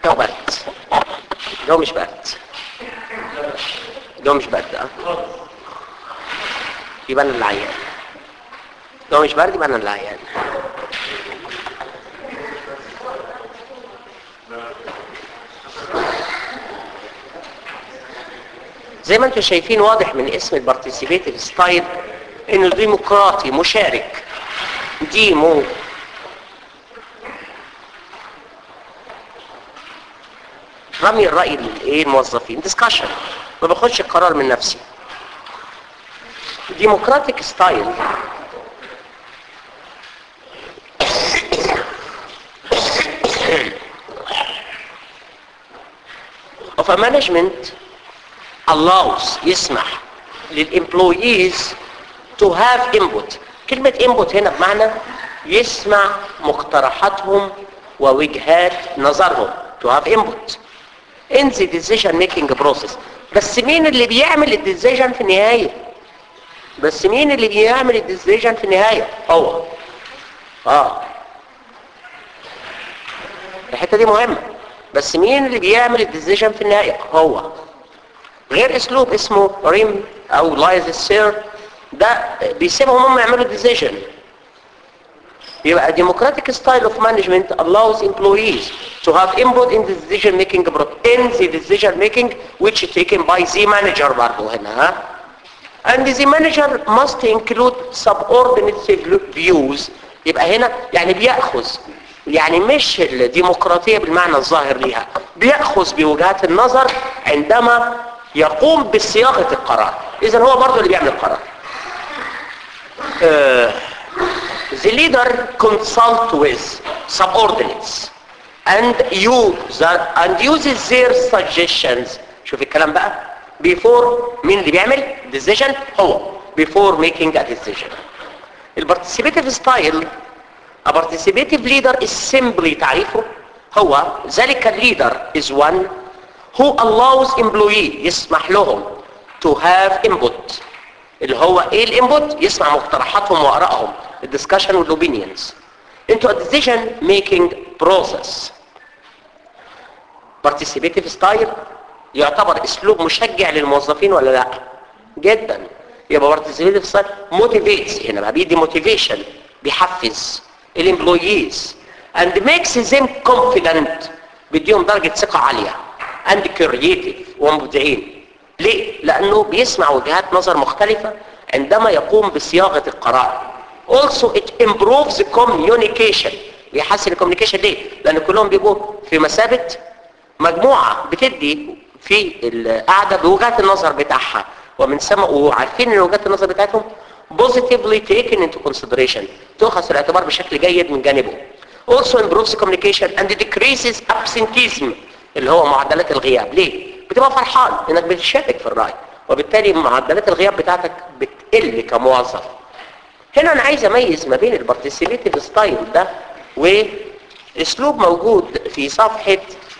جو برد جو مش برد جو مش برد اه يبقى انا اللي عيان جو مش برد يبقى انا اللي عيان زي ما انتم شايفين واضح من اسم البارتيسيبيتيف ستايل انه ديمقراطي مشارك ديمو رمي الرأي للايه الموظفين ديسكشن ما باخدش القرار من نفسي ديمقراطيك ستايل of a management allows يسمح للemployees to have input كلمة input هنا بمعنى يسمع مقترحاتهم ووجهات نظرهم to have input in the decision making process بس مين اللي بيعمل الديسيجن في النهاية بس مين اللي بيعمل الديسيجن في النهاية هو اه الحتة دي مهمة بس مين اللي بيعمل الديسيجن في النهاية هو غير اسلوب اسمه ريم او لايز السير ده بيسيبهم هم يعملوا الديسيجن يبقى democratic style of management allows employees to have input in the decision making in the decision making which is taken by the manager برضه هنا ها and the manager must include subordinate views يبقى هنا يعني بيأخذ يعني مش الديمقراطية بالمعنى الظاهر ليها بيأخذ بوجهات النظر عندما يقوم بصياغة القرار إذا هو برضه اللي بيعمل القرار uh, the leader consult with subordinates and use and uses their suggestions شوف الكلام بقى before مين اللي بيعمل decision هو before making a decision البارتيسيبيتيف ستايل a participative leader is simply تعريفه هو ذلك الليدر is one who allows employee يسمح لهم to have input اللي هو ايه الانبوت يسمع مقترحاتهم وارائهم الدسكشن والاوبينيونز into a decision making process participative style يعتبر اسلوب مشجع للموظفين ولا لا جدا يبقى participative style motivates هنا بقى بيدي motivation بيحفز الامبلويز and makes them confident بيديهم درجة ثقة عالية and creative ومبدعين ليه؟ لأنه بيسمع وجهات نظر مختلفة عندما يقوم بصياغة القرار also it improves communication بيحسن الكوميونيكيشن ليه؟ لأن كلهم بيبقوا في مثابة مجموعة بتدي في القعدة بوجهات النظر بتاعها ومن ثم وعارفين ان وجهات النظر بتاعتهم positively taken into consideration تؤخذ في الاعتبار بشكل جيد من جانبه also improves communication and decreases absenteeism اللي هو معدلات الغياب ليه؟ بتبقى فرحان انك بتشارك في الرأي وبالتالي معدلات الغياب بتاعتك بتقل كموظف هنا انا عايز اميز ما بين البارتيسيبيتيف ستايل ده واسلوب موجود في صفحة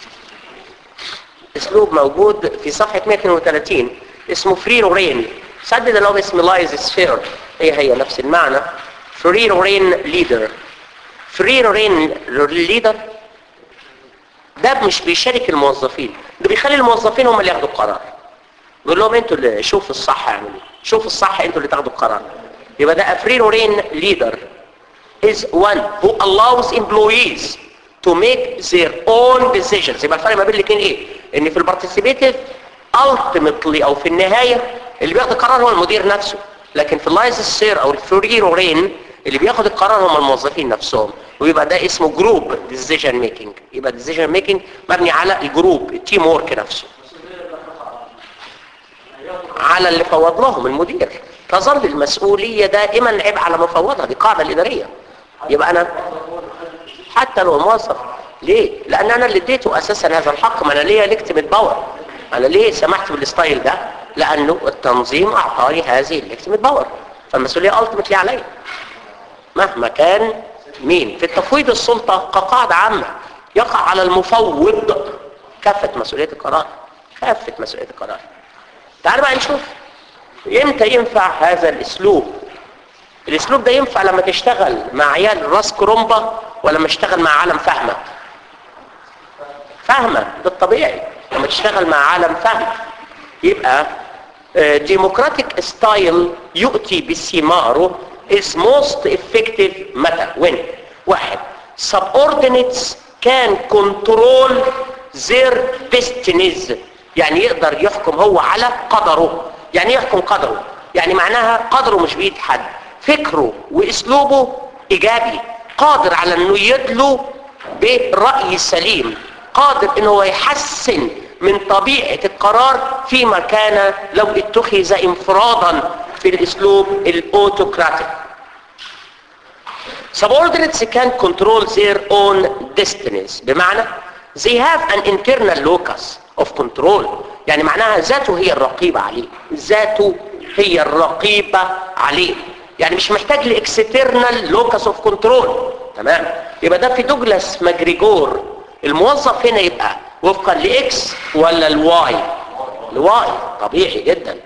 اسلوب موجود في صفحة 132 اسمه فري رين سدد اللي هو اسم لايز سفير هي هي نفس المعنى فري رين ليدر فري رين ليدر ده مش بيشارك الموظفين ده بيخلي الموظفين هم اللي ياخدوا القرار يقول لهم انتوا اللي شوفوا الصح اعملوا شوفوا الصح انتوا اللي تاخدوا القرار يبقى ده فري رين ليدر is one who allows employees to make their own decisions يبقى الفرق ما بين الاثنين ايه ان في البارتيسيبيتيف ultimately او في النهاية اللي بياخد القرار هو المدير نفسه لكن في اللايز السير او الفري رين اللي بياخد القرار هم الموظفين نفسهم ويبقى ده اسمه جروب ديسيجن ميكنج يبقى ديسيجن ميكنج مبني على الجروب التيم وورك نفسه على اللي فوض لهم المدير تظل المسؤولية دائما عبء على مفوضها دي قاعدة الإدارية يبقى أنا حتى لو موظف ليه؟ لأن أنا اللي اديته أساسا هذا الحق ما أنا ليه ليكتمت باور أنا ليه سمحت بالستايل ده؟ لأنه التنظيم أعطاني هذه الليكتمت باور فالمسؤولية ألتمتلي عليا مهما كان مين في التفويض السلطة كقاعدة عامة يقع على المفوض كافة مسؤولية القرار كافة مسؤولية القرار تعال بقى نشوف امتى ينفع هذا الاسلوب الاسلوب ده ينفع لما تشتغل مع عيال راس كرومبا ولا لما تشتغل مع عالم فهمة فاهمه ده الطبيعي لما تشتغل مع عالم فاهم يبقى ديموكراتيك ستايل يؤتي بثماره is most effective متى when واحد subordinates can control their destinies يعني يقدر يحكم هو على قدره يعني يحكم قدره يعني معناها قدره مش بيد حد فكره واسلوبه ايجابي قادر على انه يدلو برأي سليم قادر انه يحسن من طبيعة القرار فيما كان لو اتخذ انفرادا في الاسلوب الاوتوكراتيك subordinates can control their own destinies بمعنى they have an internal locus of control يعني معناها ذاته هي الرقيبة عليه ذاته هي الرقيبة عليه يعني مش محتاج لاكسترنال لوكس اوف كنترول تمام يبقى ده في دوجلاس ماجريجور الموظف هنا يبقى وفقا لاكس ولا الواي الواي طبيعي جدا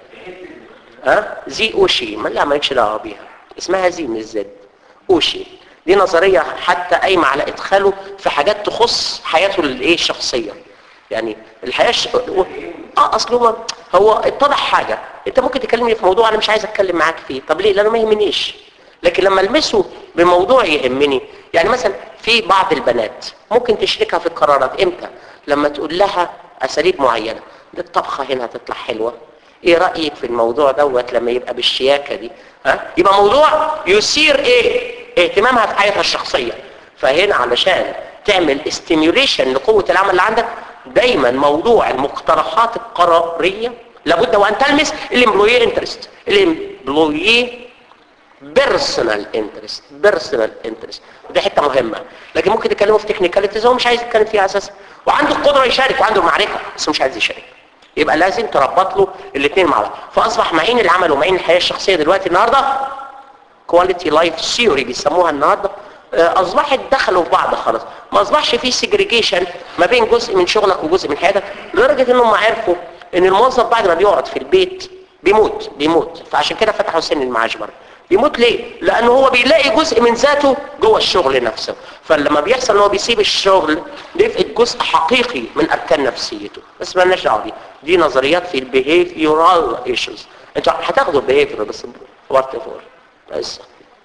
ها زي اوشي ما لا مالكش دعوه بيها اسمها زي مش زد اوشي دي نظريه حتى قايمه على ادخاله في حاجات تخص حياته الايه الشخصيه يعني الحياه الش... اه اصل هو هو اتضح حاجه انت ممكن تكلمني في موضوع انا مش عايز اتكلم معاك فيه طب ليه لانه ما يهمنيش لكن لما المسه بموضوع يهمني يعني مثلا في بعض البنات ممكن تشركها في القرارات امتى لما تقول لها اساليب معينه دي الطبخه هنا هتطلع حلوه ايه رايك في الموضوع دوت لما يبقى بالشياكه دي ها يبقى موضوع يثير ايه اهتمامها في حياتها الشخصيه فهنا علشان تعمل استيميوليشن لقوه العمل اللي عندك دايما موضوع المقترحات القراريه لابد وان تلمس الامبلوي انترست الامبلوي بيرسونال انترست بيرسونال انترست ودي حته مهمه لكن ممكن تكلمه في تكنيكاليتيز هو مش عايز يتكلم فيها اساسا وعنده القدره يشارك وعنده المعرفه بس مش عايز يشارك يبقى لازم تربط له الاثنين مع بعض فاصبح معين العمل ومعين الحياه الشخصيه دلوقتي النهارده كواليتي لايف ثيوري بيسموها النهارده اصبحت دخلوا في بعض خلاص ما اصبحش في سيجريجيشن ما بين جزء من شغلك وجزء من حياتك لدرجه انهم عرفوا ان الموظف بعد ما بيقعد في البيت بيموت بيموت فعشان كده فتحوا سن المعاش بره بيموت ليه لانه هو بيلاقي جزء من ذاته جوه الشغل نفسه فلما بيحصل ان هو بيسيب الشغل بيفقد جزء حقيقي من اركان نفسيته بس ما لناش دعوه دي دي نظريات في البيهيفيورال ايشوز انتوا هتاخدوا البيهيفير بس وات فور بس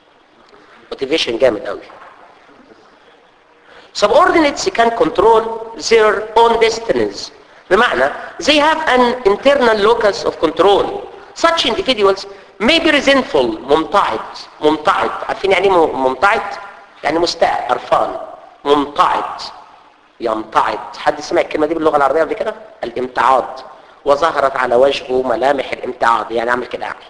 موتيفيشن جامد قوي subordinates can control their own destinies بمعنى they have an internal locus of control such individuals may be resentful ممتعض ممتعض عارفين يعني ايه ممتعض يعني مستاء قرفان ممتعض يمتعض حد سمع الكلمه دي باللغه العربيه قبل كده الامتعاض وظهرت على وجهه ملامح الامتعاض يعني عامل كده يعني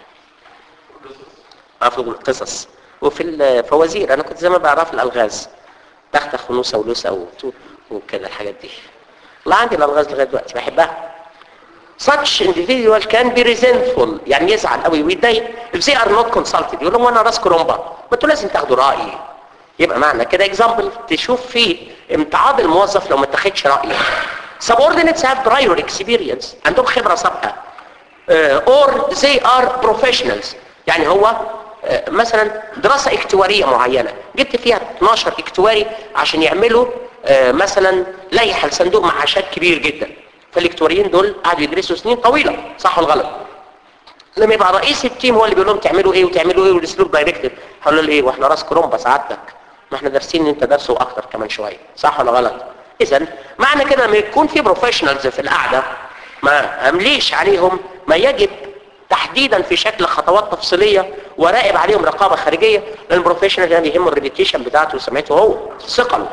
في القصص وفي الفوازير انا كنت زمان بقرا في الالغاز تختخ ونوسه ولوسه وكده الحاجات دي والله عندي الالغاز لغايه دلوقتي بحبها such individual can be resentful يعني يزعل قوي ويتضايق if they are not consulted يقول لهم انا راس كرومبا ما انتوا لازم تاخدوا رايي يبقى معنى كده اكزامبل تشوف فيه امتعاض الموظف لو ما اتخذش رايه subordinates have prior experience عندهم خبره سابقه uh, or they are professionals يعني هو uh, مثلا دراسه اكتواريه معينه جبت فيها 12 اكتواري عشان يعملوا uh, مثلا لائحه لصندوق معاشات كبير جدا فالاكتواريين دول قعدوا يدرسوا سنين طويله صح ولا غلط لما يبقى رئيس التيم هو اللي بيقول لهم تعملوا ايه وتعملوا ايه والاسلوب دايركتيف هقول له ايه واحنا راس كرومبا سعادتك ما احنا دارسين ان انت درسه اكتر كمان شويه صح ولا غلط اذا معنى كده لما يكون في بروفيشنالز في القعده ما امليش عليهم ما يجب تحديدا في شكل خطوات تفصيليه وراقب عليهم رقابه خارجيه لان البروفيشنال يعني يهمه الريبيتيشن بتاعته وسمعته هو ثقله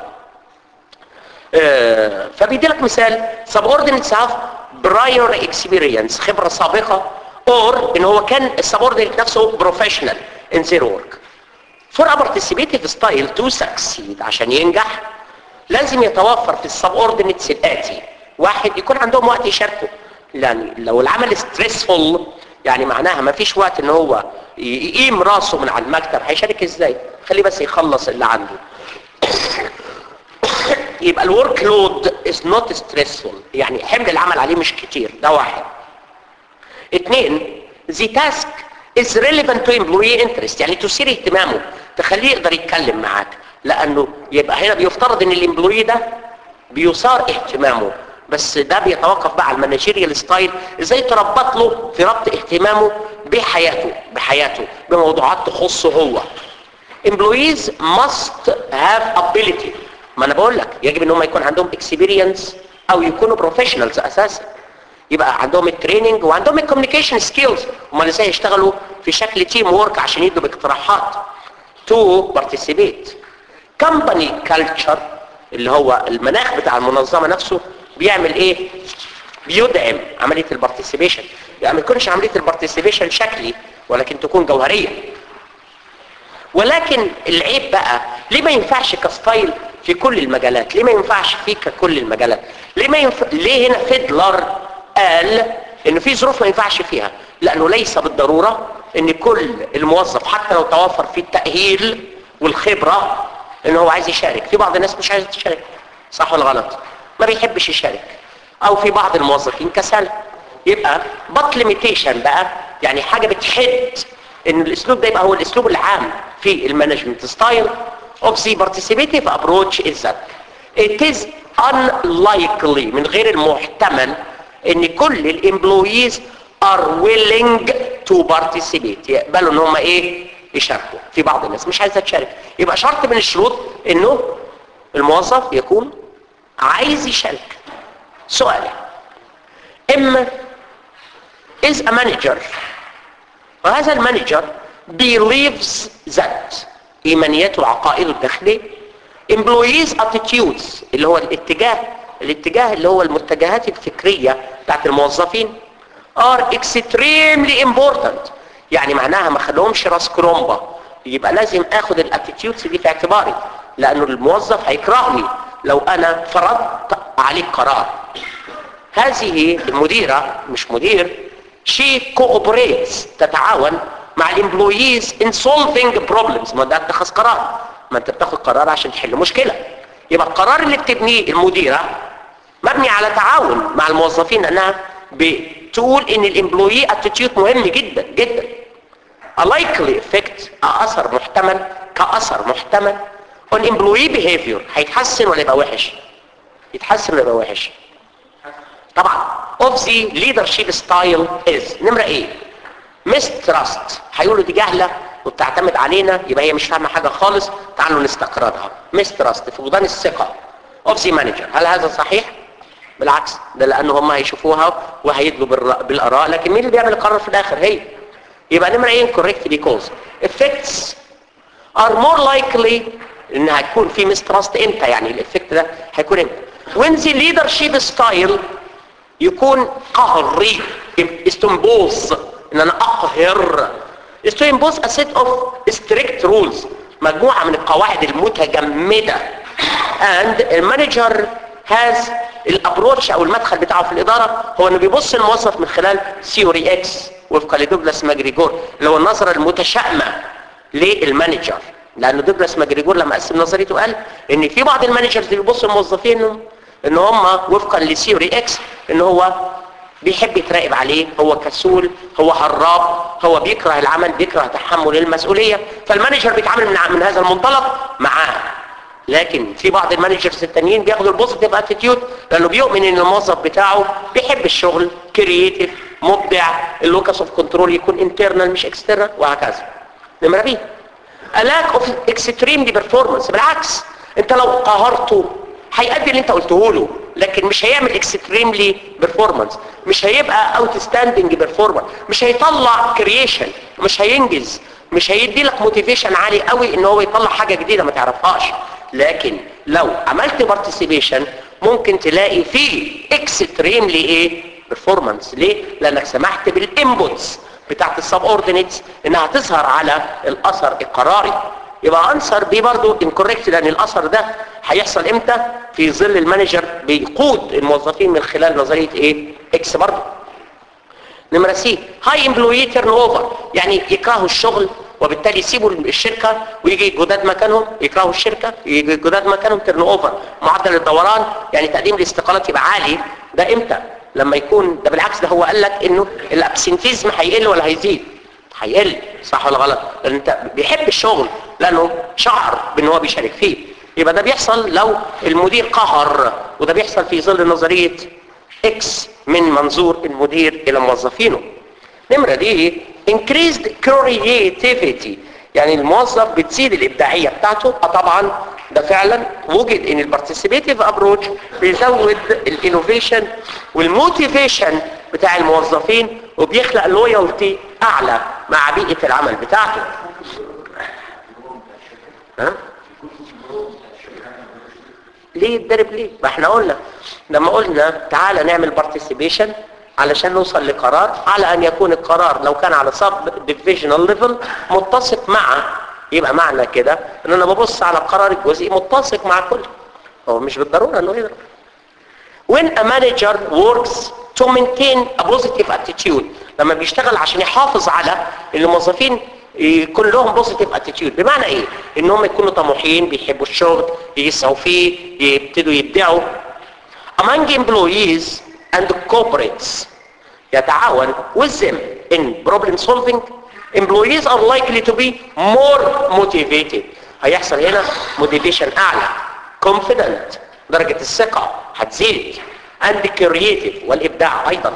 آه فبيدي لك مثال subordinates have prior experience خبرة سابقة or ان هو كان السبوردينيت نفسه professional in their work for a participative style to succeed عشان ينجح لازم يتوفر في السبوردينيتس الآتي واحد يكون عندهم وقت يشاركوا يعني لو العمل stressful يعني معناها ما فيش وقت ان هو يقيم راسه من على المكتب هيشارك ازاي خليه بس يخلص اللي عنده يبقى الورك لود از نوت ستريسفول يعني حمل العمل عليه مش كتير ده واحد اثنين the task is relevant to employee interest يعني تثير اهتمامه تخليه يقدر يتكلم معاك لانه يبقى هنا بيفترض ان الامبلوي ده بيثار اهتمامه بس ده بيتوقف بقى على المانجيريال ستايل ازاي تربط له في ربط اهتمامه بحياته بحياته بموضوعات تخصه هو employees must have ability ما انا بقول لك يجب ان هم يكون عندهم experience او يكونوا professionals اساسا يبقى عندهم التريننج وعندهم الكوميونيكيشن سكيلز هم ازاي يشتغلوا في شكل تيم وورك عشان يدوا باقتراحات تو بارتيسيبيت كمباني كلتشر اللي هو المناخ بتاع المنظمه نفسه بيعمل ايه بيدعم عمليه البارتيسيبيشن يعني ما يكونش عمليه البارتيسيبيشن شكلي ولكن تكون جوهريه ولكن العيب بقى ليه ما ينفعش كستايل في كل المجالات ليه ما ينفعش في كل المجالات ليه ما ينفع ليه هنا فيدلر قال ان في ظروف ما ينفعش فيها لانه ليس بالضروره ان كل الموظف حتى لو توفر فيه التاهيل والخبره ان هو عايز يشارك في بعض الناس مش عايزه تشارك صح ولا غلط ما بيحبش يشارك او في بعض الموظفين كسل يبقى بط ليميتيشن بقى يعني حاجه بتحد ان الاسلوب ده يبقى هو الاسلوب العام في المانجمنت ستايل of the participative approach is that it is unlikely من غير المحتمل ان كل الامبلويز are willing to participate يقبلوا ان هم ايه يشاركوا في بعض الناس مش عايزه تشارك يبقى شرط من الشروط انه الموظف يكون عايز يشارك سؤال اما is a manager وهذا المانجر believes that ايمانياته وعقائده الداخليه employees attitudes اللي هو الاتجاه الاتجاه اللي هو المتجهات الفكريه بتاعت الموظفين are extremely important يعني معناها ما خلوهمش راس كرومبا يبقى لازم اخد الاتيتيودز دي في اعتباري لانه الموظف هيكرهني لو انا فرضت عليه قرار هذه المديرة مش مدير she cooperates تتعاون مع الامبلويز in solving problems ما ده اتخذ قرار ما انت بتاخد قرار عشان تحل مشكلة يبقى القرار اللي بتبنيه المديرة مبني على تعاون مع الموظفين انها بتقول ان الامبلوي اتيتيود مهم جدا جدا a likely effect اثر محتمل كاثر محتمل on employee behavior هيتحسن ولا يبقى وحش يتحسن ولا يبقى وحش طبعا of the leadership style is نمرة ايه mistrust هيقولوا دي جهلة وبتعتمد علينا يبقى هي مش فاهمة حاجة خالص تعالوا نستقرضها mistrust فقدان الثقة of the manager هل هذا صحيح؟ بالعكس ده لانه هم هيشوفوها وهيدلوا بالر- بالاراء لكن مين اللي بيعمل القرار في الاخر هي يبقى نمرة ايه incorrect because effects are more likely ان هيكون في mistrust امتى يعني الافكت ده هيكون امتى when the leadership style يكون قهري استنبوظ ان انا اقهر is to impose a set of strict rules مجموعة من القواعد المتجمدة and المانجر has الابروتش او المدخل بتاعه في الادارة هو انه بيبص الموظف من خلال ثيوري اكس وفق لدوجلاس ماجريجور اللي هو النظرة المتشائمة للمانجر لانه دوجلاس ماجريجور لما قسم نظريته قال ان في بعض المانجرز اللي بيبصوا الموظفين ان هم وفقا لثيوري اكس ان هو بيحب يتراقب عليه هو كسول هو هراب هو بيكره العمل بيكره تحمل المسؤولية فالمانجر بيتعامل من, من هذا المنطلق معاه لكن في بعض المانجرز التانيين بياخدوا البوزيتيف اتيتيود لانه بيؤمن ان الموظف بتاعه بيحب الشغل كرييتيف مبدع اللوكس اوف كنترول يكون انترنال مش اكسترنال وهكذا نمرة بي lack of extremely performance بالعكس انت لو قهرته هيأدي اللي انت قلته له لكن مش هيعمل اكستريملي بيرفورمانس مش هيبقى اوت ستاندنج بيرفورمانس مش هيطلع كرييشن مش هينجز مش هيدي لك موتيفيشن عالي قوي ان هو يطلع حاجه جديده ما تعرفهاش لكن لو عملت بارتيسيبيشن ممكن تلاقي فيه اكستريملي ايه بيرفورمانس ليه لانك سمحت بالانبوتس بتاعت السب اوردينيتس انها تظهر على الاثر القراري يبقى انسر بي برضو انكوريكت لان الاثر ده هيحصل امتى في ظل المانجر بيقود الموظفين من خلال نظريه ايه اكس برضو نمرة سي هاي امبلوي تيرن اوفر يعني يكرهوا الشغل وبالتالي يسيبوا الشركة ويجي جداد مكانهم يكرهوا الشركة يجي جداد مكانهم تيرن اوفر معدل الدوران يعني تقديم الاستقالات يبقى عالي ده امتى لما يكون ده بالعكس ده هو قال لك انه الابسنتيزم هيقل ولا هيزيد هيقل صح ولا غلط لان انت بيحب الشغل لانه شعر بان هو بيشارك فيه يبقى ده بيحصل لو المدير قهر وده بيحصل في ظل نظريه اكس من منظور المدير الى موظفينه نمرة دي increased creativity يعني الموظف بتزيد الابداعية بتاعته اه طبعا ده فعلا وجد ان البارتيسيبيتيف ابروتش بيزود الانوفيشن والموتيفيشن بتاع الموظفين وبيخلق لويالتي اعلى مع بيئة العمل بتاعته ها؟ ليه الدرب ليه ما احنا قلنا لما قلنا تعالى نعمل بارتيسيبيشن علشان نوصل لقرار على ان يكون القرار لو كان على سب ديفيجنال ليفل متسق مع يبقى معنى كده ان انا ببص على القرار الجزئي متسق مع كل هو مش بالضروره انه يضرب when a manager works to maintain a positive attitude لما بيشتغل عشان يحافظ على ان الموظفين يكون لهم بوزيتيف اتيتيود بمعنى ايه ان هم يكونوا طموحين بيحبوا الشغل يسعوا فيه يبتدوا يبدعوا among employees and corporates يتعاون with them in problem solving employees are likely to be more motivated هيحصل هنا motivation اعلى confident درجة الثقة هتزيد and creative والابداع ايضا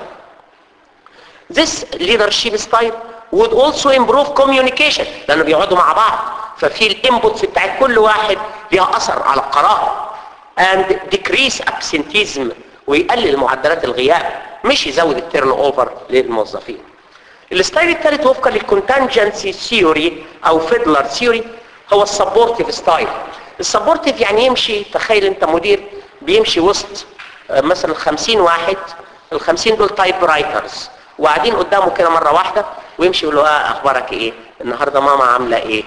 this leadership style would also improve communication لانه بيقعدوا مع بعض ففي الانبوتس بتاعت كل واحد ليها اثر على القرار and decrease absenteeism ويقلل معدلات الغياب مش يزود التيرن اوفر للموظفين الستايل الثالث وفقا للكونتنجنسي ثيوري او فيدلر ثيوري هو السبورتيف ستايل السبورتيف يعني يمشي تخيل انت مدير بيمشي وسط آه، مثلا 50 واحد ال 50 دول تايب رايترز وقاعدين قدامه كده مره واحده ويمشي يقول له اه اخبارك ايه النهارده ماما عامله ايه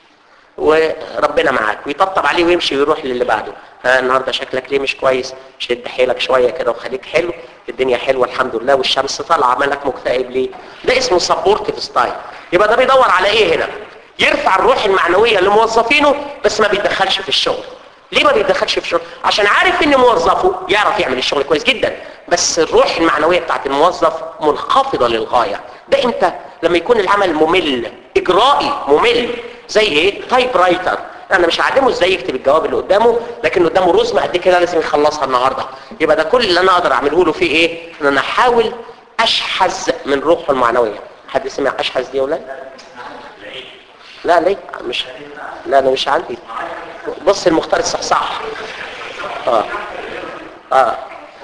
وربنا معاك ويطبطب عليه ويمشي ويروح للي بعده ها النهارده شكلك ليه مش كويس شد حيلك شويه كده وخليك حلو الدنيا حلوه الحمد لله والشمس طالعه مالك مكتئب ليه ده اسمه سبورتيف ستايل يبقى ده بيدور على ايه هنا يرفع الروح المعنويه لموظفينه بس ما بيتدخلش في الشغل ليه ما بيتدخلش في الشغل عشان عارف ان موظفه يعرف يعمل الشغل كويس جدا بس الروح المعنويه بتاعت الموظف منخفضه للغايه ده امتى لما يكون العمل ممل اجرائي ممل زي ايه تايب رايتر انا مش هعلمه ازاي يكتب الجواب اللي قدامه لكن قدامه رزمه قد كده لازم يخلصها النهارده يبقى ده كل اللي انا اقدر اعمله له فيه ايه ان انا احاول اشحذ من روحه المعنويه حد سمع اشحذ دي ولا لا ليه مش لا انا مش عندي بص المختار الصحصح اه اه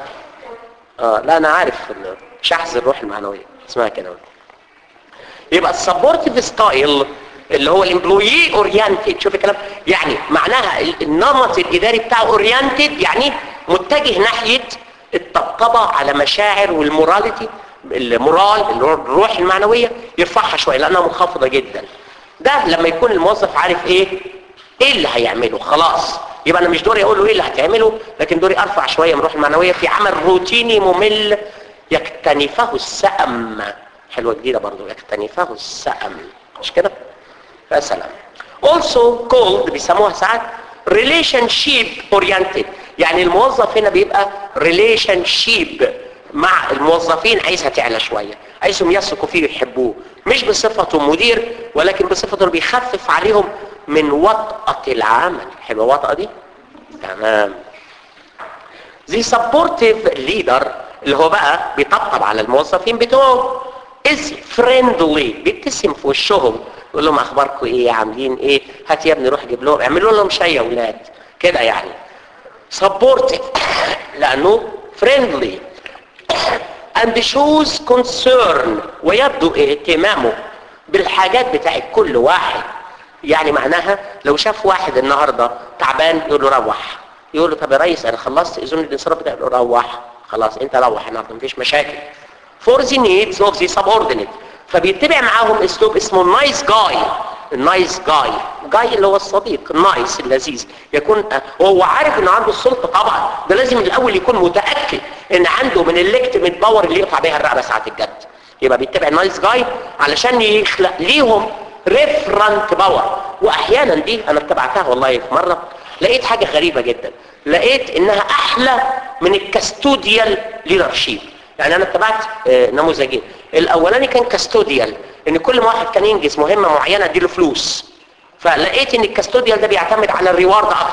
اه لا انا عارف إن شحذ الروح المعنويه اسمها كده يبقى السبورتيف ستايل اللي هو الامبلوي اورينتد شوف الكلام يعني معناها ال- النمط الاداري بتاعه اورينتد يعني متجه ناحيه الطبطبه على مشاعر والموراليتي المورال اللي هو الروح المعنويه يرفعها شويه لانها منخفضه جدا ده لما يكون الموظف عارف ايه ايه اللي هيعمله خلاص يبقى انا مش دوري اقول له ايه اللي هتعمله لكن دوري ارفع شويه من الروح المعنويه في عمل روتيني ممل يكتنفه السأم حلوه جديده برضو يكتنفه السأم مش كده يا سلام also called بيسموها ساعات relationship oriented يعني الموظف هنا بيبقى relationship مع الموظفين عايزها تعلى شوية عايزهم يثقوا فيه ويحبوه مش بصفته مدير ولكن بصفته إنه بيخفف عليهم من وطأة العمل حلوة وطأة دي تمام the supportive leader اللي هو بقى بيطبطب على الموظفين بتوعه is friendly بيبتسم في وشهم يقول لهم اخباركم ايه عاملين ايه هات يا ابني روح جيب لهم اعملوا لهم شاي يا اولاد كده يعني supportive لانه friendly and shows concern ويبدو اهتمامه بالحاجات بتاعت كل واحد يعني معناها لو شاف واحد النهارده تعبان يقول له روح يقول له طب يا ريس انا خلصت اذن الانصراف بتاعي يقول له روح خلاص انت روح النهارده مفيش مشاكل for the needs of the subordinate فبيتبع معاهم اسلوب اسمه النايس جاي النايس جاي جاي اللي هو الصديق النايس اللذيذ يكون وهو عارف انه عنده السلطه طبعا ده لازم الاول يكون متاكد ان عنده من الليجتيميت باور اللي يقطع بيها الرقبه ساعه الجد يبقى بيتبع النايس جاي علشان يخلق ليهم ريفرنت باور واحيانا دي انا اتبعتها والله في مره لقيت حاجه غريبه جدا لقيت انها احلى من الكاستوديال ليدرشيب يعني انا اتبعت آه، نموذجين الاولاني كان كاستوديال ان كل ما واحد كان ينجز مهمه معينه اديله فلوس فلقيت ان الكاستوديال ده بيعتمد على الريوارد اكتر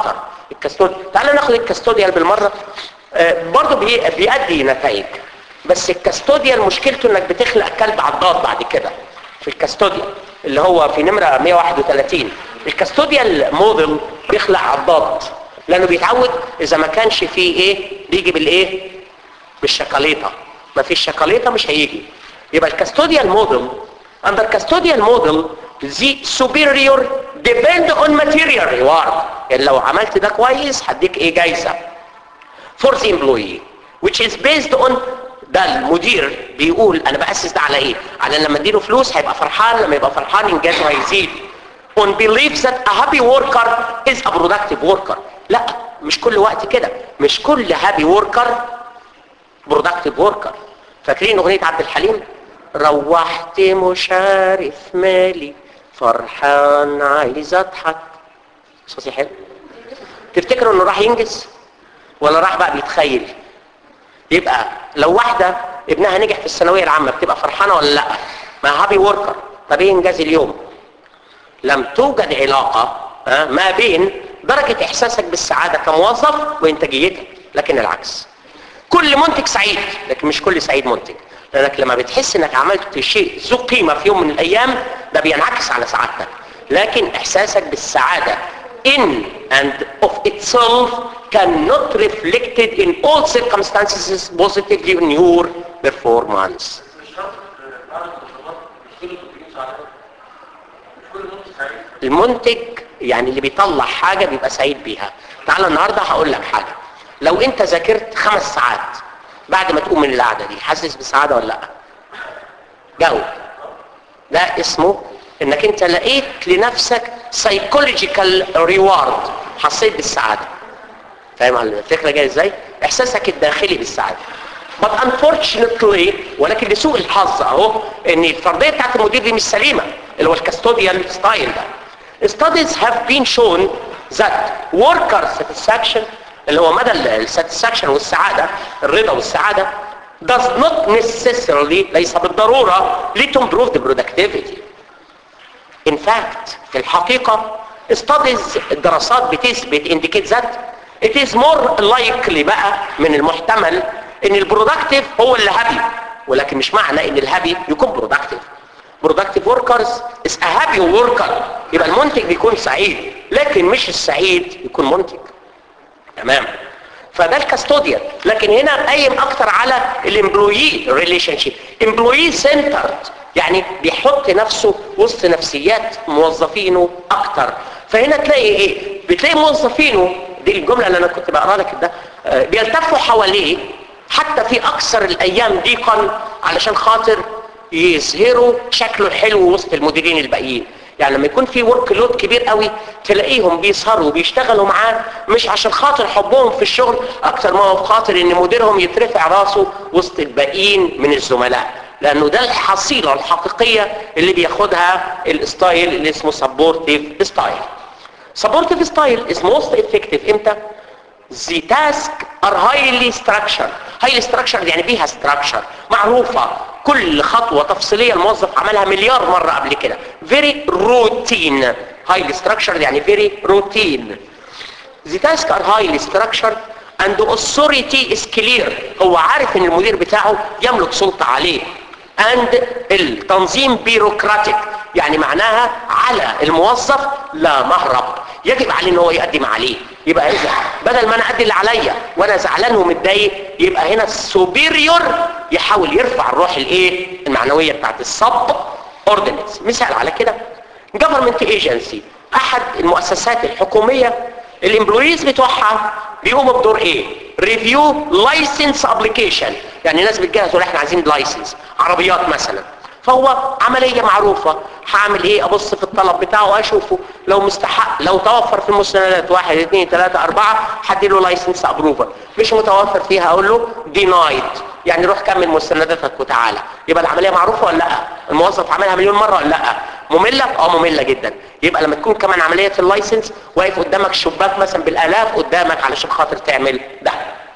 الكاستوديال تعال ناخد الكاستوديال بالمره آه، برضه بي- بيؤدي نتائج بس الكاستوديال مشكلته انك بتخلق كلب عضاد بعد كده في الكاستوديال اللي هو في نمره 131 الكاستوديال موديل بيخلق عضاد لانه بيتعود اذا ما كانش فيه ايه بيجي بالايه بالشكاليطه ما فيش شكاليطه مش هيجي يبقى الكاستوديال موديل under custodial model the superior depend on material reward يعني لو عملت ده كويس هديك ايه جايزه for the employee which is based on ده المدير بيقول انا باسس ده على ايه على ان لما اديله فلوس هيبقى فرحان لما يبقى فرحان انجازه هيزيد on belief that a happy worker is a productive worker لا مش كل وقت كده مش كل happy worker productive worker فاكرين اغنيه عبد الحليم روحت مش عارف مالي فرحان عايز اضحك صوتي حلو تفتكروا انه راح ينجز ولا راح بقى بيتخيل يبقى لو واحدة ابنها نجح في الثانوية العامة بتبقى فرحانة ولا لا ما هابي وركر طب ايه انجاز اليوم لم توجد علاقة ها، ما بين درجة احساسك بالسعادة كموظف وانتاجيتك لكن العكس كل منتج سعيد لكن مش كل سعيد منتج لانك لما بتحس انك عملت شيء ذو قيمة في يوم من الايام ده بينعكس على سعادتك لكن احساسك بالسعادة in and of itself cannot reflected in all circumstances positively in your performance المنتج يعني اللي بيطلع حاجة بيبقى سعيد بيها تعال النهاردة هقول لك حاجة لو انت ذاكرت خمس ساعات بعد ما تقوم من القعدة دي حاسس بسعادة ولا لا جاوب ده اسمه انك انت لقيت لنفسك psychological reward حسيت بالسعادة فاهم الفكرة جاية ازاي احساسك الداخلي بالسعادة but unfortunately ولكن لسوء الحظ اهو ان الفردية بتاعت المدير دي مش سليمة اللي هو الكاستوديال ستايل ده studies have been shown that worker satisfaction اللي هو مدى الساتسفاكشن والسعادة الرضا والسعادة does not necessarily ليس بالضرورة lead to improve the productivity in fact في الحقيقة studies الدراسات بتثبت indicate that it is more likely بقى من المحتمل ان البرودكتيف هو اللي هابي ولكن مش معنى ان الهابي يكون برودكتيف productive workers is a happy worker يبقى المنتج بيكون سعيد لكن مش السعيد يكون منتج تمام فده الكاستوديان لكن هنا قايم اكتر على الامبلويي ريليشن شيب امبلويي سنترد يعني بيحط نفسه وسط نفسيات موظفينه اكتر فهنا تلاقي ايه بتلاقي موظفينه دي الجمله اللي انا كنت بقرا لك ده آه، بيلتفوا حواليه حتى في اكثر الايام ضيقا علشان خاطر يظهروا شكله الحلو وسط المديرين الباقيين يعني لما يكون في ورك لود كبير قوي تلاقيهم بيسهروا وبيشتغلوا معاه مش عشان خاطر حبهم في الشغل اكتر ما هو خاطر ان مديرهم يترفع راسه وسط الباقيين من الزملاء لانه ده الحصيلة الحقيقية اللي بياخدها الستايل اللي اسمه سبورتيف ستايل سبورتيف ستايل is most effective امتى the task are highly structured highly structured يعني فيها structure معروفة كل خطوة تفصيلية الموظف عملها مليار مرة قبل كده very routine highly structured يعني very routine the task are highly structured and the authority is clear هو عارف ان المدير بتاعه يملك سلطة عليه and التنظيم بيروقراطيك يعني معناها على الموظف لا مهرب يجب عليه ان هو يقدم عليه يبقى اذا بدل ما انا ادي اللي عليا وانا زعلان ومتضايق يبقى هنا السوبيريور يحاول يرفع الروح الايه المعنويه بتاعت الصب اورديننس مثال على كده government agency احد المؤسسات الحكوميه الامبلويز بتوعها بيقوموا بدور ايه ريفيو لايسنس ابلكيشن يعني ناس بتجهز ولا احنا عايزين لايسنس عربيات مثلا فهو عملية معروفة هعمل ايه ابص في الطلب بتاعه واشوفه لو مستحق لو توفر في المستندات واحد اثنين ثلاثة اربعة هديله لايسنس ابروفر مش متوفر فيها اقول له دينايد يعني روح كمل مستنداتك وتعالى يبقى العملية معروفة ولا لا الموظف عملها مليون مرة ولا لا مملة اه مملة جدا يبقى لما تكون كمان عملية اللايسنس واقف قدامك شباك مثلا بالالاف قدامك علشان خاطر تعمل ده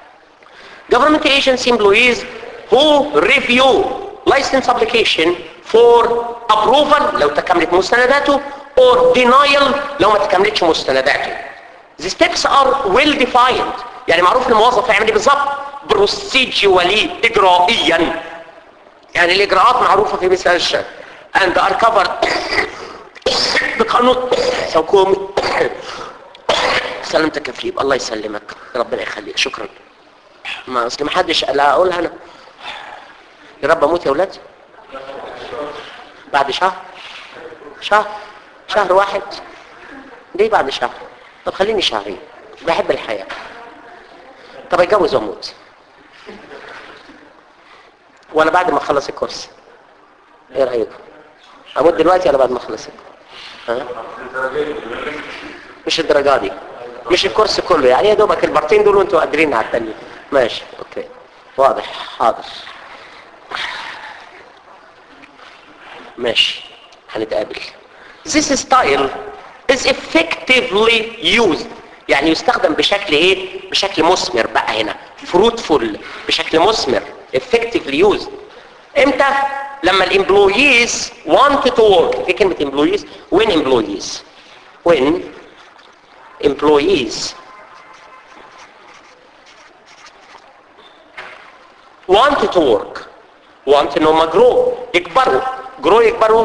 government agency employees who review license application for approval لو تكملت مستنداته or denial لو ما تكملتش مستنداته the steps are well defined يعني معروف الموظف هيعمل ايه بالظبط procedurally اجرائيا يعني الاجراءات معروفه في مثل هذا الشيء and are covered بقانون حكومي سلامتك يا فليب الله يسلمك ربنا يخليك شكرا ما اصل ما حدش لا اقولها انا يا رب اموت يا اولاد بعد شهر شهر شهر واحد ليه بعد شهر طب خليني شهرين بحب الحياة طب اتجوز واموت ولا بعد ما اخلص الكورس ايه رايكم اموت دلوقتي ولا بعد ما اخلص ها مش الدرجه دي مش الكورس كله يعني يا دوبك البارتين دول وانتوا قادرين على التانيين ماشي اوكي واضح حاضر ماشي هنتقابل This style is effectively used يعني يستخدم بشكل ايه بشكل مثمر بقى هنا fruitful بشكل مثمر effectively used امتى لما الامبلويز want to work في كلمة employees when employees when employees want to work want ان هم grow يكبروا grow يكبروا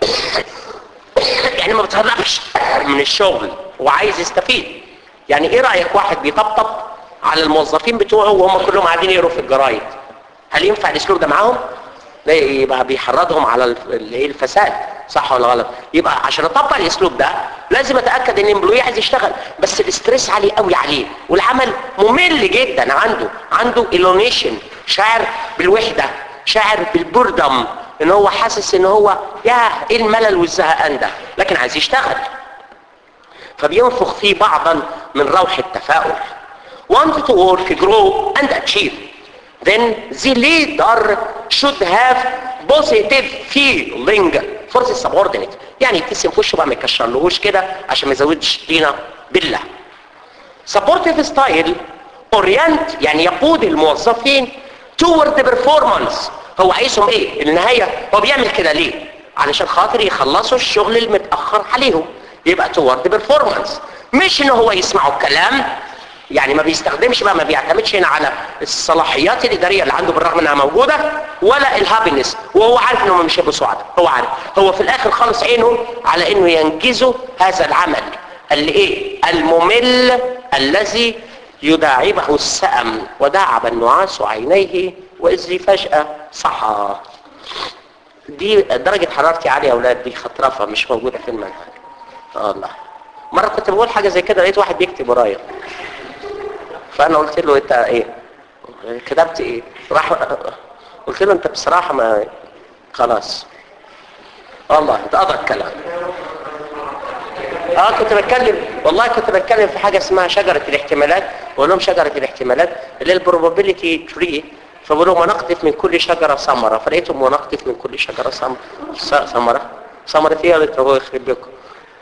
يعني ما بتهربش من الشغل وعايز يستفيد يعني ايه رأيك واحد بيطبطب على الموظفين بتوعه وهم كلهم قاعدين يقروا في الجرايد هل ينفع الاسلوب ده معاهم ده يبقى بيحرضهم على الف- اللي هي الفساد صح ولا غلط يبقى عشان اطبق الاسلوب ده لازم اتاكد ان الامبلوي عايز يشتغل بس الاستريس عالي قوي عليه والعمل ممل جدا عنده عنده الونيشن شاعر بالوحده شاعر بالبردم ان هو حاسس ان هو ياه ايه الملل والزهقان ده لكن عايز يشتغل فبينفخ فيه بعضا من روح التفاؤل want to work grow and achieve then the leader should have positive feeling for the subordinate يعني يبتسم في وشه بقى ما يكشرلهوش كده عشان ما يزودش طينه بالله supportive style orient يعني يقود الموظفين toward the performance هو عايزهم ايه النهاية هو بيعمل كده ليه علشان خاطر يخلصوا الشغل المتأخر عليهم يبقى toward the performance مش ان هو يسمعوا الكلام يعني ما بيستخدمش بقى ما بيعتمدش هنا على الصلاحيات الإدارية اللي عنده بالرغم انها موجودة ولا الهابينس وهو عارف انهم مش هيبقوا سعداء هو عارف هو في الاخر خالص عينه على انه ينجزوا هذا العمل اللي ايه الممل الذي يداعبه السأم وداعب النعاس عينيه وإذ فجأة صحى دي درجة حرارتي عالية يا أولاد دي خطرفة مش موجودة في المنهج آه الله مرة كنت بقول حاجة زي كده لقيت واحد بيكتب ورايا فأنا قلت له أنت إيه كتبت إيه راح قلت له أنت بصراحة ما خلاص والله اتقضى الكلام اه كنت بتكلم والله كنت بتكلم في حاجة اسمها شجرة الاحتمالات بقول لهم شجرة الاحتمالات اللي هي البروبابيليتي تري فبقول لهم ونقطف من كل شجرة ثمرة فلقيتهم ونقطف من كل شجرة ثمرة ثمرة ثمرة ايه يا دكتور هو يخرب بيكم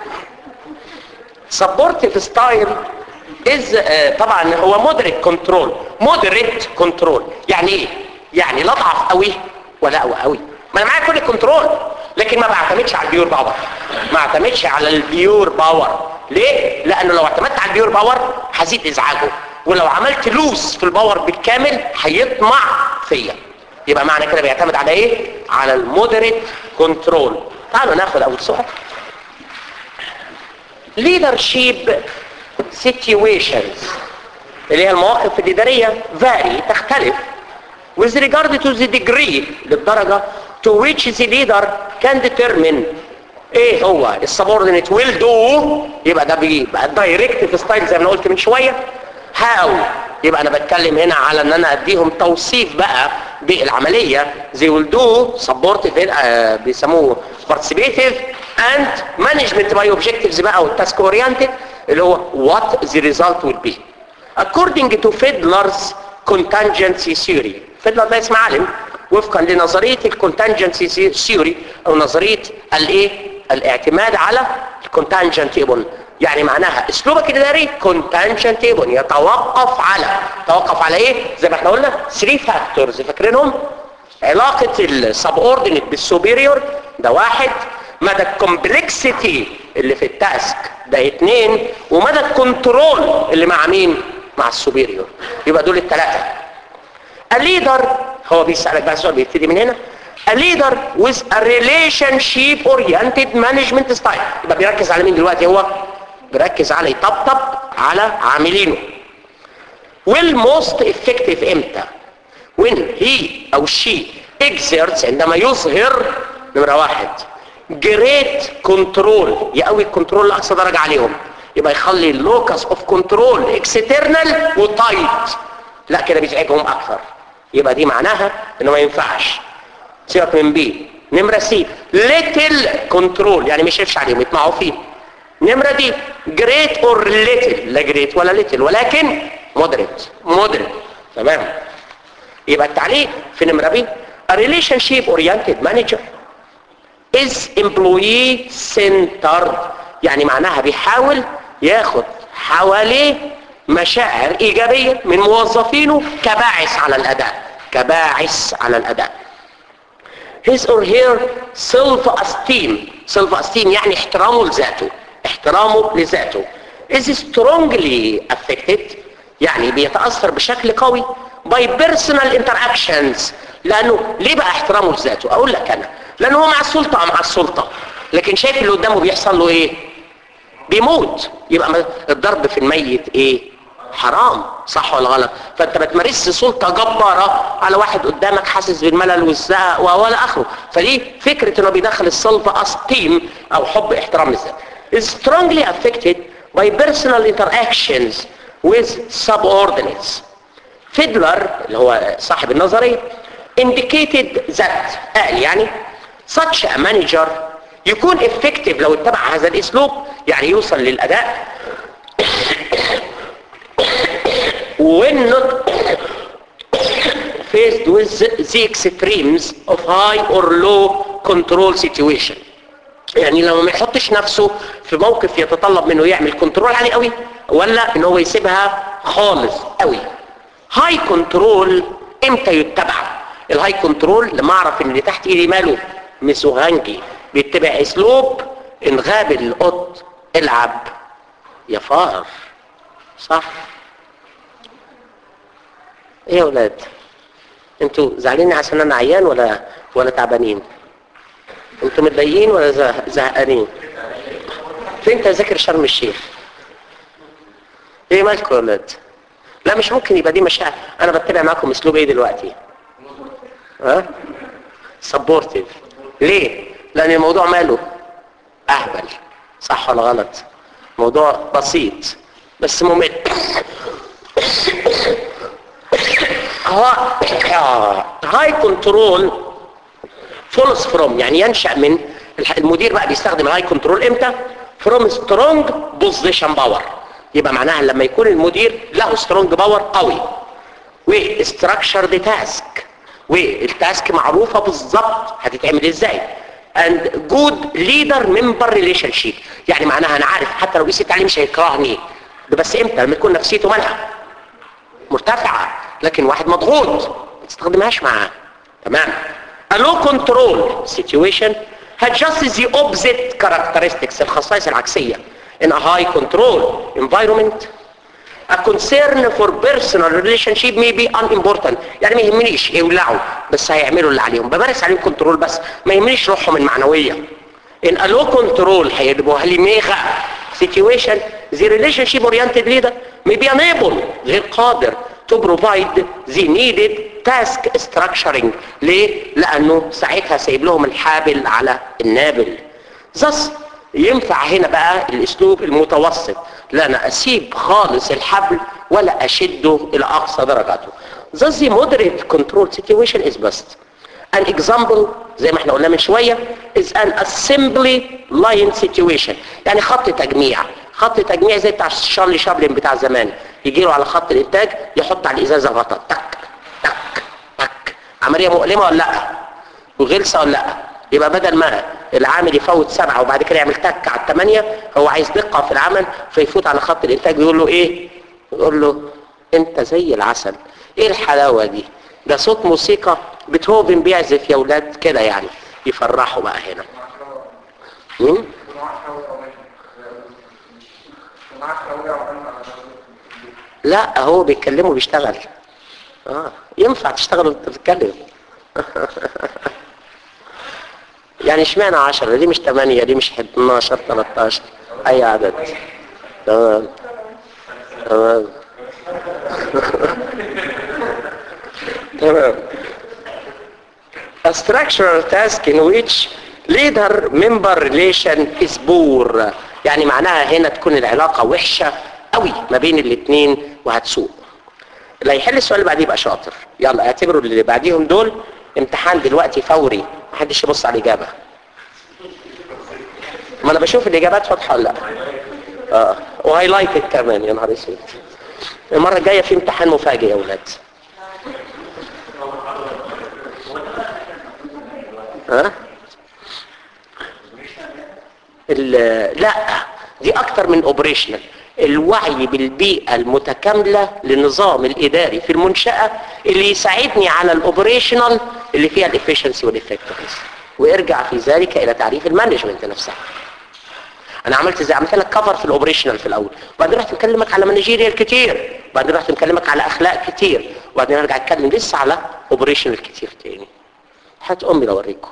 supportive style is uh, طبعا هو moderate control moderate control يعني ايه يعني لا اضعف قوي ولا اقوى قوي ما انا معايا كل الكنترول لكن ما بعتمدش على البيور باور ما اعتمدش على البيور باور ليه لانه لو اعتمدت على البيور باور هزيد ازعاجه ولو عملت لوس في الباور بالكامل هيطمع فيا يبقى معنى كده بيعتمد على ايه على المودريت كنترول تعالوا ناخد اول سؤال leadership situations اللي هي المواقف الإدارية vary تختلف with regard to the degree للدرجة to which the leader can determine ايه هو السبوردينيت will do يبقى ده بيبقى دايركت ستايل زي ما أنا قلت من شوية how يبقى انا بتكلم هنا على ان انا اديهم توصيف بقى بالعملية they will do supportive آه بيسموه participative and management by objectives بقى والتاسك oriented اللي هو what the result will be according to Fiedler's contingency theory فيدلر ده اسم عالم وفقا لنظرية الكونتنجنسي ثيوري او نظرية الايه الاعتماد على الكونتنجنتيبل يعني معناها اسلوبك الاداري كونتنجنتيبل يتوقف على توقف على ايه زي ما احنا قلنا 3 فاكتورز فاكرينهم علاقة السبوردينيت بالسوبيريور ده واحد مدى الكومبلكسيتي اللي في التاسك ده اتنين ومدى الكنترول اللي مع مين مع السوبيريور يبقى دول الثلاثه الليدر هو بيسالك بقى سؤال بيبتدي من هنا A leader with a relationship oriented management style يبقى بيركز على مين دلوقتي هو بيركز على يطبطب على عاملينه والموست effective امتى when he او she exerts عندما يظهر نمرة واحد great control يقوي الكنترول لأقصى درجة عليهم يبقى يخلي اللوكس اوف كنترول اكسترنال وتايت لا كده بيزعجهم اكثر يبقى دي معناها انه ما ينفعش سيبك من بي نمرة سي ليتل كنترول يعني مش يفش عليهم يطمعوا فيه نمرة دي جريت اور ليتل لا جريت ولا ليتل ولكن مودريت مودريت تمام يبقى التعليق في نمرة بي A relationship oriented manager is employee centered يعني معناها بيحاول ياخد حواليه مشاعر ايجابية من موظفينه كباعث على الاداء كباعث على الاداء his or her self esteem self esteem يعني احترامه لذاته احترامه لذاته is strongly affected يعني بيتأثر بشكل قوي by personal interactions لانه ليه بقى احترامه لذاته اقول لك انا لانه هو مع السلطة مع السلطة لكن شايف اللي قدامه بيحصل له ايه بيموت يبقى الضرب في الميت ايه حرام صح ولا غلط فانت ما تمارسش سلطة جبارة على واحد قدامك حاسس بالملل والزهق ولا اخره فدي فكرة انه بيدخل السلطة استيم او حب احترام للذات is strongly affected by personal interactions with subordinates فيدلر اللي هو صاحب النظرية indicated that قال يعني such a manager يكون effective لو اتبع هذا الاسلوب يعني يوصل للاداء when not faced with the extremes of high or low control situation يعني لو ما يحطش نفسه في موقف يتطلب منه يعمل كنترول عالي قوي ولا ان هو يسيبها خالص قوي هاي كنترول امتى يتبع الهاي كنترول لما اعرف ان اللي تحت ايدي ماله مسوغانجي بيتبع اسلوب ان غاب القط العب يا فار صح ايه يا ولاد انتوا زعلانين عشان انا عيان ولا ولا تعبانين انتوا متضايقين ولا زه- زهقانين فين تذاكر شرم الشيخ ايه مالكم يا ولاد لا مش ممكن يبقى دي مشاعر انا بتبع معاكم اسلوب ايه دلوقتي ها سبورتيف ليه لان الموضوع ماله اهبل صح ولا غلط موضوع بسيط بس ممل هاي كنترول فولس فروم يعني ينشأ من الح- المدير بقى بيستخدم الهاي كنترول امتى فروم سترونج بوزيشن باور يبقى معناها لما يكون المدير له سترونج باور قوي وستراكشرد تاسك والتاسك معروفة بالظبط هتتعمل ازاي and good leader member relationship يعني معناها انا عارف حتى لو قيست عليه مش هيكرهني ده بس امتى لما يكون نفسيته مالها مرتفعة لكن واحد مضغوط ما تستخدمهاش معاه تمام a low control situation had just the opposite characteristics الخصائص العكسية in a high control environment a concern for personal relationship may be unimportant يعني ما يهمنيش يولعوا بس هيعملوا اللي عليهم بمارس عليهم كنترول بس ما يهمنيش روحهم المعنوية in a low control هيبقوا هلميغة situation the relationship oriented leader may be unable غير قادر to provide the needed task structuring ليه؟ لأنه ساعتها سايب لهم الحابل على النابل thus ينفع هنا بقى الاسلوب المتوسط لا انا اسيب خالص الحبل ولا اشده الى اقصى درجاته thus the moderate control situation is best an example زي ما احنا قلنا من شوية is an assembly line situation يعني خط تجميع خط تجميع زي بتاع شارلي شابلن بتاع زمان يجي له على خط الانتاج يحط على الازازه غطا تك تك تك عمليه مؤلمه ولا لا وغلسه ولا لا يبقى بدل ما العامل يفوت سبعة وبعد كده يعمل تك على الثمانية هو عايز دقة في العمل فيفوت على خط الانتاج يقول له ايه يقول له انت زي العسل ايه الحلاوة دي ده صوت موسيقى بيتهوفن بيعزف يا ولاد كده يعني يفرحوا بقى هنا مم؟ لا هو بيتكلم وبيشتغل اه ينفع تشتغل وانت بتتكلم يعني اشمعنى 10 دي مش 8 دي مش 12 13 اي عدد تمام تمام تمام A structural task in which leader member relation is poor يعني معناها هنا تكون العلاقة وحشة قوي ما بين الاثنين وهتسوق اللي هيحل السؤال اللي بعديه يبقى شاطر يلا اعتبروا اللي بعديهم دول امتحان دلوقتي فوري محدش يبص على الاجابه ما انا بشوف الاجابات واضحه ولا لا اه وهايلايتد كمان يا نهار اسود المره الجايه في امتحان مفاجئ يا اولاد ها ال- لا دي اكتر من اوبريشنال الوعي بالبيئة المتكاملة للنظام الإداري في المنشأة اللي يساعدني على الأوبريشنال اللي فيها الإفشنسي والإفكتفنس وارجع في ذلك إلى تعريف المانجمنت نفسها أنا عملت زي عملت لك كفر في الأوبريشنال في الأول وبعدين رحت مكلمك على مانجيريال كتير وبعدين رحت مكلمك على أخلاق كتير وبعدين أرجع أتكلم لسه على أوبريشنال كتير تاني هات أمي لو أوريكم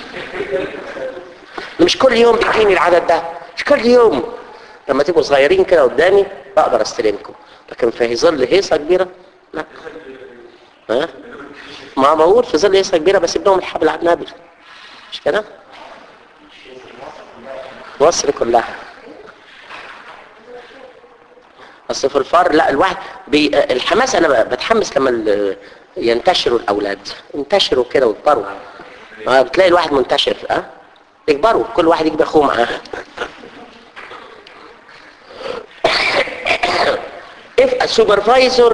مش كل يوم بيجيني العدد ده مش كل يوم لما تبقوا صغيرين كده قدامي بقدر استلمكم لكن في ظل هيصه كبيره لا ها ما بقول في ظل هيصه كبيره بسيب لهم الحبل على النابل مش كده مصر كلها اصل في الفار لا الواحد بي... الحماس انا بتحمس لما ال... ينتشروا الاولاد ينتشروا كده ويكبروا آه، بتلاقي الواحد منتشر اه يكبروا كل واحد يجيب اخوه معاه if a supervisor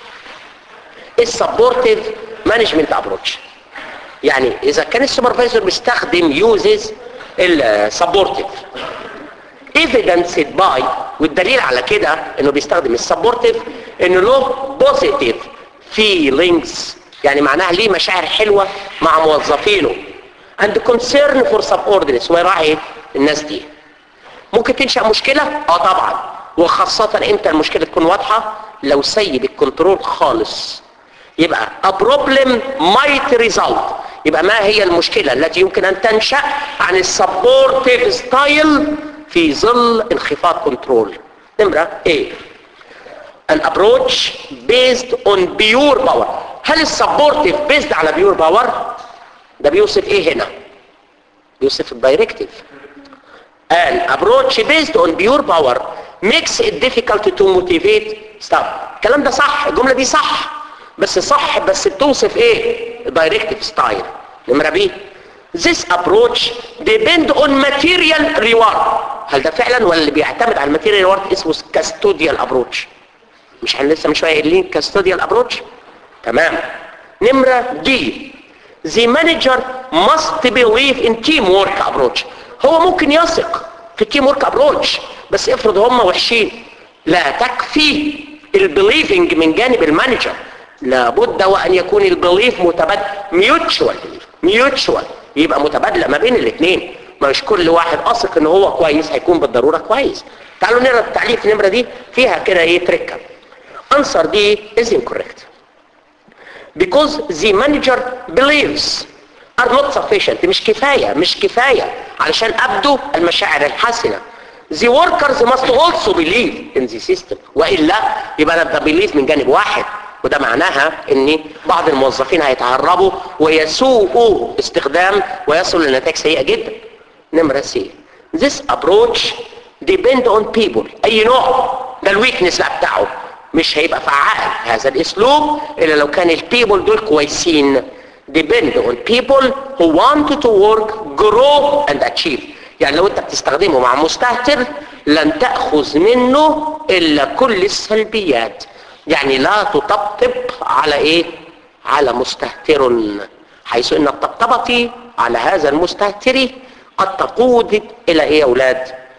is supportive management approach يعني اذا كان السوبرفايزر بيستخدم uses السبورتيف evidenced by والدليل على كده انه بيستخدم السبورتيف انه له بوزيتيف feelings يعني معناها ليه مشاعر حلوة مع موظفينه and concern for subordinates ويراعي الناس دي ممكن تنشأ مشكلة اه طبعا وخاصة امتى المشكلة تكون واضحة لو سيب الكنترول خالص يبقى a problem might result يبقى ما هي المشكلة التي يمكن ان تنشأ عن السبورتيف ستايل في ظل انخفاض كنترول نمرة ايه an approach based on pure power هل السبورتيف based على pure power ده بيوصف ايه هنا بيوصف الدايركتيف an approach based on pure power makes it difficult to motivate staff الكلام ده صح الجملة دي صح بس صح بس بتوصف ايه directive style نمرة بي this approach depend on material reward هل ده فعلا ولا اللي بيعتمد على الماتيريال ريورد اسمه custodial approach مش احنا لسه من شويه قايلين custodial approach تمام نمرة دي the manager must believe in teamwork approach هو ممكن يثق في التيم ورك ابروتش بس افرض هم وحشين لا تكفي البليفنج من جانب المانجر لابد وان يكون البليف متبادل ميوتشوال ميوتشوال يبقى متبادله ما بين الاثنين مش كل واحد اثق ان هو كويس هيكون بالضروره كويس تعالوا نقرا التعليق في النمره دي فيها كده ايه تركه answer دي is incorrect because the manager believes are not sufficient مش كفاية مش كفاية علشان أبدو المشاعر الحسنة the workers must also believe in the system وإلا يبقى أنا believe من جانب واحد وده معناها ان بعض الموظفين هيتعربوا ويسوءوا استخدام ويصلوا لنتائج سيئة جدا نمرة سي this approach depend on people اي نوع ده الويكنس بقى بتاعه مش هيبقى فعال هذا الاسلوب الا لو كان البيبل دول كويسين depend on people who want to work, grow and achieve يعني لو انت بتستخدمه مع مستهتر لن تأخذ منه الا كل السلبيات يعني لا تطبطب على ايه على مستهتر حيث ان الطبطبة على هذا المستهتر قد تقود الى ايه يا اولاد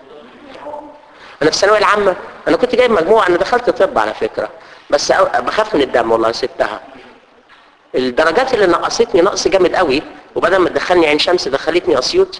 انا في الثانويه العامه انا كنت جايب مجموعه انا دخلت طب على فكره بس بخاف من الدم والله سبتها الدرجات اللي نقصتني نقص جامد قوي وبدل ما تدخلني عين شمس دخلتني اسيوط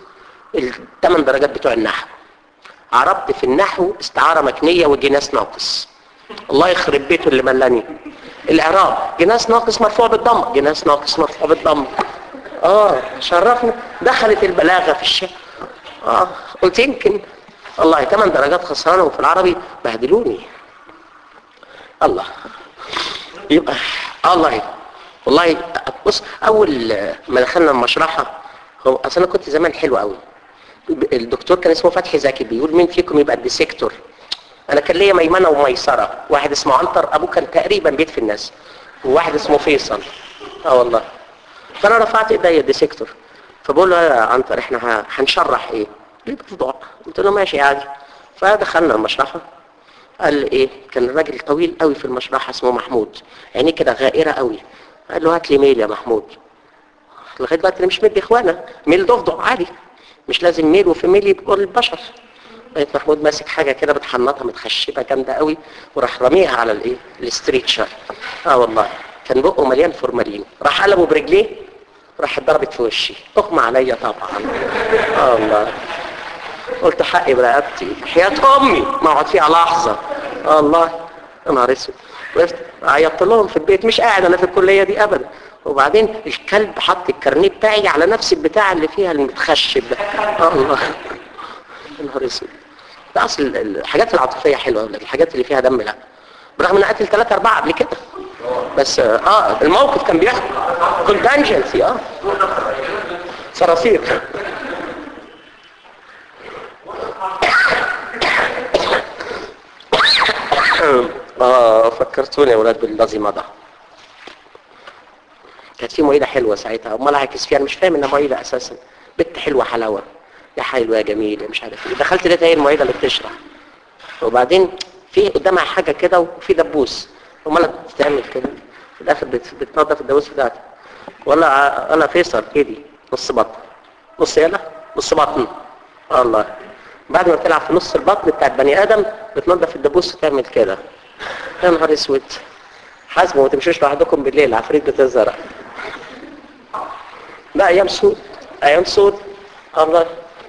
الثمان درجات بتوع النحو عربت في النحو استعارة مكنية وجناس ناقص الله يخرب بيته اللي ملاني الاعراب جناس ناقص مرفوع بالضم جناس ناقص مرفوع بالضم اه شرفنا دخلت البلاغه في الشيء اه قلت يمكن والله 8 درجات خسرانه وفي العربي بهدلوني الله يبقى الله والله بص اول ما دخلنا المشرحه هو اصل انا كنت زمان حلو قوي الدكتور كان اسمه فتحي زكي بيقول مين فيكم يبقى الديسيكتور انا كان ليا ميمنه وميسره واحد اسمه عنتر ابوه كان تقريبا بيت في الناس وواحد اسمه فيصل اه والله فانا رفعت ايديا الديسيكتور فبقول له يا عنتر احنا ه- هنشرح ايه ليه بتفضع قلت له ماشي عادي فدخلنا المشرحه قال ايه كان الراجل طويل قوي في المشرحه اسمه محمود عينيه كده غائره قوي قال له هات لي ميل يا محمود لغايه دلوقتي انا مش مدي اخوانا ميل ضفدع عادي مش لازم ميل وفي ميل يبقوا البشر لقيت محمود ماسك حاجه كده بتحنطها متخشبه جامده قوي وراح راميها على الايه الاستريتشر اه والله كان بقه مليان فورمالين راح قلبه برجليه راح ضربت في وشي اغمى عليا طبعا اه والله قلت حقي برقبتي حياة امي ما اقعد فيها لحظة آه الله يا نهار اسود وقفت عيطت لهم في البيت مش قاعد انا في الكلية دي ابدا وبعدين الكلب حط الكارنيه بتاعي على نفس البتاع اللي فيها المتخشب ده آه الله يا نهار اسود ده اصل الحاجات العاطفية حلوة لكن الحاجات اللي فيها دم لا برغم ان قتل ثلاثة اربعة قبل كده بس اه الموقف كان بيحكي كونتنجنسي اه صراصير اه فكرتوني يا ولاد بالذي مضى كانت في معيدة حلوة ساعتها امال هعكس فيها انا مش فاهم انها معيدة اساسا بنت حلوة حلاوة يا حلوة يا جميلة مش عارف ايه دخلت لقيتها هي المعيدة اللي بتشرح وبعدين في قدامها حاجة كده وفي دبوس امال بتعمل كده في الاخر بت- بتنظف الدبوس بتاعتها ولا ع- انا فيصل ايدي نص بطن نص يلا نص بطن آه الله بعد ما بتلعب في نص البطن بتاع البني ادم بتنظف الدبوس وتعمل كده يا نهار اسود حاسبوا ما تمشوش لوحدكم بالليل عفريت بتزرع لا ايام سود ايام سود الله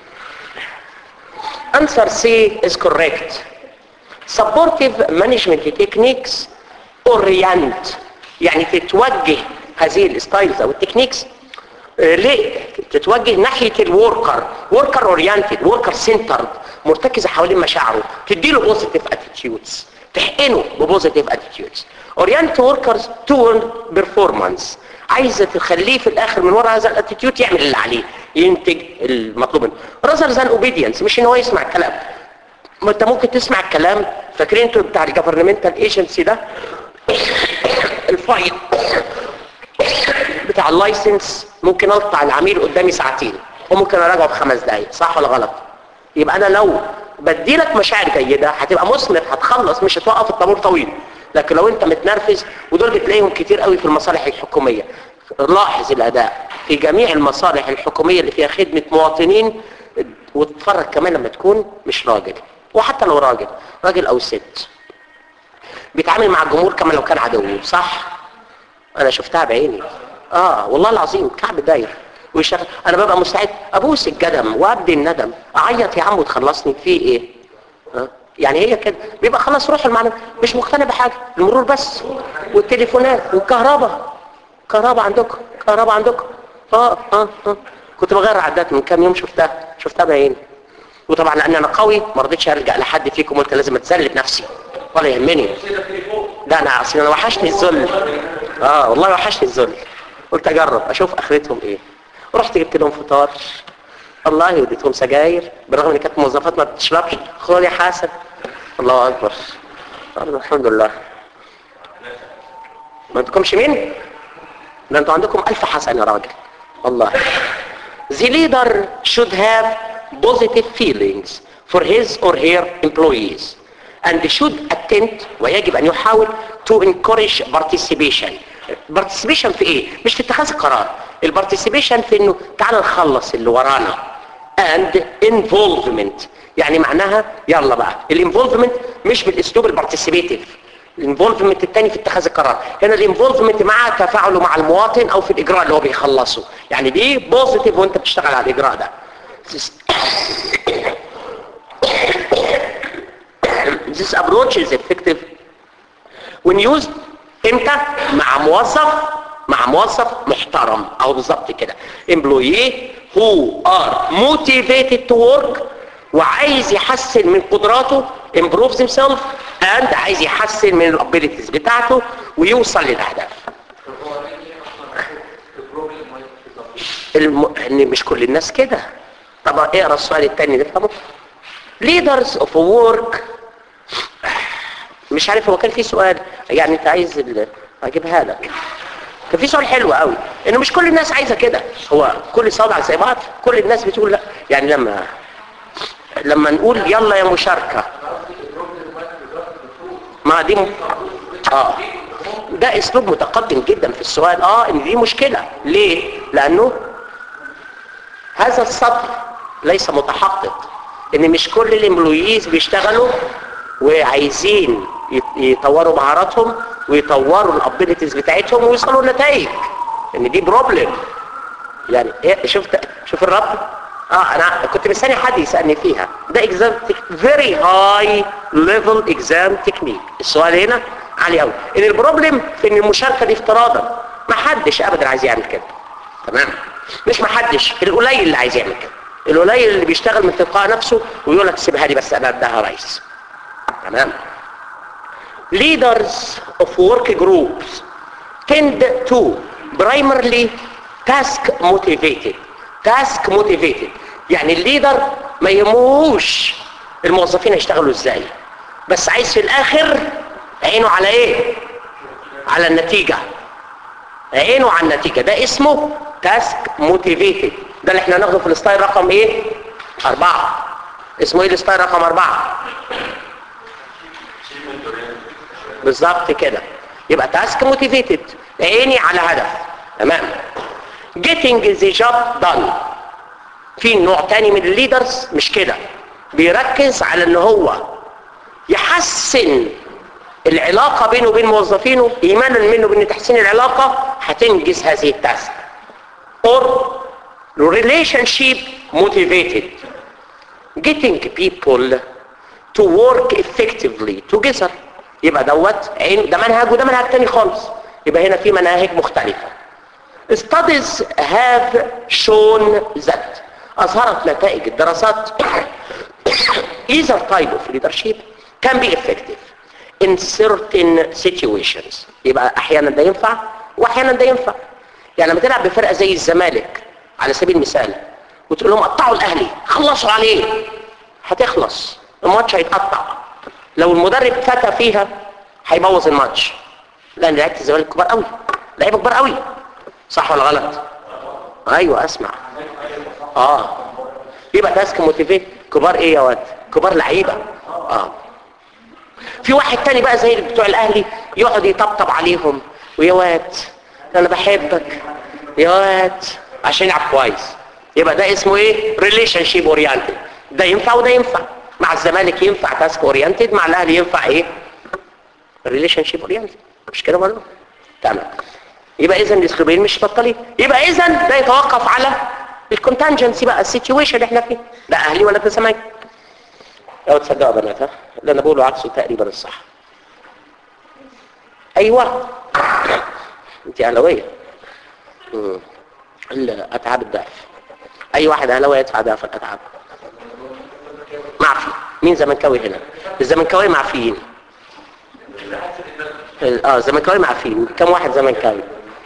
answer C is correct supportive management techniques orient يعني تتوجه هذه الستايلز او التكنيكس آه، ليه تتوجه ناحية الوركر وركر اورينتد وركر سنترد مرتكزة حوالين مشاعره تديله بوزيتيف اتيتيودز تحقنه ببوزيتيف اتيتيودز اورينت وركرز تو بيرفورمانس عايزة تخليه في الاخر من وراء هذا الاتيتيود يعمل اللي عليه ينتج المطلوب منه رازر ذان اوبيدينس مش ان هو يسمع الكلام ما انت ممكن تسمع الكلام فاكرين انتوا بتاع الجفرنمنتال ايجنسي ده الفايل بتاع اللايسنس ممكن اقطع العميل قدامي ساعتين وممكن اراجعه بخمس دقايق صح ولا غلط يبقى انا لو بديلك مشاعر جيدة هتبقى مثمر هتخلص مش هتوقف الطابور طويل لكن لو انت متنرفز ودول بتلاقيهم كتير قوي في المصالح الحكومية لاحظ الاداء في جميع المصالح الحكومية اللي فيها خدمة مواطنين وتتفرج كمان لما تكون مش راجل وحتى لو راجل راجل او ست بيتعامل مع الجمهور كما لو كان عدو صح انا شفتها بعيني اه والله العظيم كعب داير ويشغل انا ببقى مستعد ابوس الجدم وابدي الندم اعيط يا عم وتخلصني في ايه آه؟ يعني هي كده بيبقى خلاص روح المعنى مش مقتنع بحاجه المرور بس والتليفونات والكهرباء كهرباء عندكم كهرباء عندكم اه اه اه كنت بغير عدات من كام يوم شفتها شفتها بعيني وطبعا لان انا قوي ما رضيتش ارجع لحد فيكم قلت لازم اتسلب نفسي ولا يهمني ده انا اصل انا وحشني الذل اه والله وحشني الذل قلت اجرب اشوف اخرتهم ايه رحت جبت لهم فطار والله وديتهم سجاير بالرغم ان كانت موظفات ما بتشربش خد يا حسن الله اكبر قالوا الحمد لله ما عندكمش مين ده انتوا عندكم الف حسن يا راجل والله The leader should have positive feelings for his or her employees and should attempt ويجب أن يحاول to encourage participation participation في ايه؟ مش في اتخاذ القرار البارتيسيبيشن في انه تعال نخلص اللي ورانا and involvement يعني معناها يلا بقى الانفولفمنت مش بالاسلوب البارتيسيبيتيف الانفولفمنت الثاني في اتخاذ القرار هنا الانفولفمنت مع تفاعله مع المواطن او في الاجراء اللي هو بيخلصه يعني دي بوزيتيف وانت بتشتغل على الاجراء ده This approach is effective when used امتى مع موظف مع موظف محترم او بالظبط كده employee who are motivated to work وعايز يحسن من قدراته improve himself and عايز يحسن من الابيليتيز بتاعته ويوصل للاهداف الم... ان مش كل الناس كده طب اقرا السؤال الثاني نفهمه leaders of work مش عارف هو كان في سؤال يعني انت عايز ال... اجيبها لك كان في سؤال حلو قوي انه مش كل الناس عايزه كده هو كل صوابع زي بعض كل الناس بتقول لا يعني لما لما نقول يلا يا مشاركه ما دي م... اه ده اسلوب متقدم جدا في السؤال اه ان دي مشكله ليه لانه هذا السطر ليس متحقق ان مش كل الامبلويز بيشتغلوا وعايزين يطوروا مهاراتهم ويطوروا الابيليتيز بتاعتهم ويوصلوا لنتائج ان دي بروبلم يعني ايه شفت شوف الربط اه انا كنت مستني حد يسالني فيها ده اكزام فيري هاي ليفل اكزام تكنيك السؤال هنا عالي قوي ان البروبلم في ان المشاركه دي افتراضا ما حدش ابدا عايز يعمل كده تمام مش ما حدش القليل اللي عايز يعمل كده القليل اللي بيشتغل من تلقاء نفسه ويقول لك سيبها لي بس انا اديها رئيس تمام leaders of work groups tend to primarily task motivated task motivated يعني الليدر ما يهموش الموظفين هيشتغلوا ازاي بس عايز في الاخر عينه على ايه على النتيجة عينه على النتيجة ده اسمه تاسك موتيفيتد ده اللي احنا ناخده في الستايل رقم ايه اربعة اسمه ايه الستايل رقم اربعة بالظبط كده يبقى تاسك موتيفيتد عيني على هدف تمام getting the job done في نوع تاني من الليدرز مش كده بيركز على ان هو يحسن العلاقة بينه وبين موظفينه ايمانا منه بان تحسين العلاقة هتنجز هذه التاسك or relationship motivated getting people to work effectively together يبقى دوت عين ده منهج وده منهج تاني خالص يبقى هنا في مناهج مختلفة studies have shown that أظهرت نتائج الدراسات either type of leadership can be effective in certain situations يبقى أحيانا ده ينفع وأحيانا ده ينفع يعني لما تلعب بفرقة زي الزمالك على سبيل المثال وتقول لهم قطعوا الأهلي خلصوا عليه هتخلص الماتش هيتقطع لو المدرب فتى فيها هيبوظ الماتش لأن لعيبة الزمالك كبار قوي لعيبة كبار قوي صح ولا غلط ايوه اسمع اه يبقى تاسك موتيفيت كبار ايه يا واد كبار لعيبه اه في واحد تاني بقى زي بتوع الاهلي يقعد يطبطب عليهم ويا واد انا بحبك يا واد عشان يلعب كويس يبقى ده اسمه ايه ريليشن شيب اورينتد ده ينفع وده ينفع مع الزمالك ينفع تاسك اورينتد مع الاهلي ينفع ايه ريليشن شيب اورينتد مش كده برضه تمام يبقى اذا الاسلوبين مش بطلين يبقى اذا ده يتوقف على الكونتنجنسي بقى السيتويشن اللي احنا فيه ده اهلي ولا ده زمالك لو تصدقوا يا بنات ها اللي انا بقوله عكسه تقريبا الصح ايوه انت اهلاويه امم الاتعاب الضعف اي واحد اهلاوي يدفع ضعف الاتعاب معفي مين زملكاوي هنا الزملكاويه معفيين اه زملكاوي معفيين كم واحد زملكاوي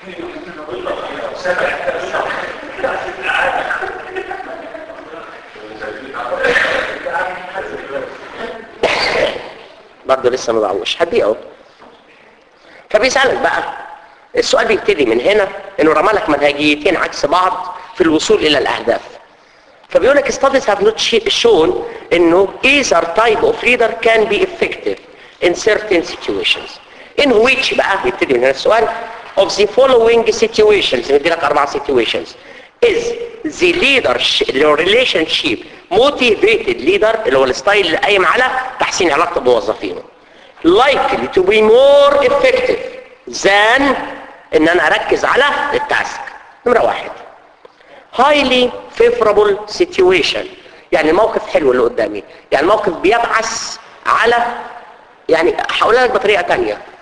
برضه لسه ما بعوش هديه اهو فبيسألك بقى السؤال بيبتدي من هنا انه رمى لك منهجيتين عكس بعض في الوصول الى الاهداف فبيقول لك studies have not shown انه either type of leader can be effective in certain situations in which بقى يبتدي من هنا السؤال of the following situations ندي لك اربع situations is the leadership the relationship motivated leader اللي هو الستايل اللي قايم على تحسين علاقته بموظفينه likely to be more effective than ان انا اركز على التاسك نمرة واحد highly favorable situation يعني الموقف حلو اللي قدامي يعني الموقف بيبعث على يعني هقولها لك بطريقة تانية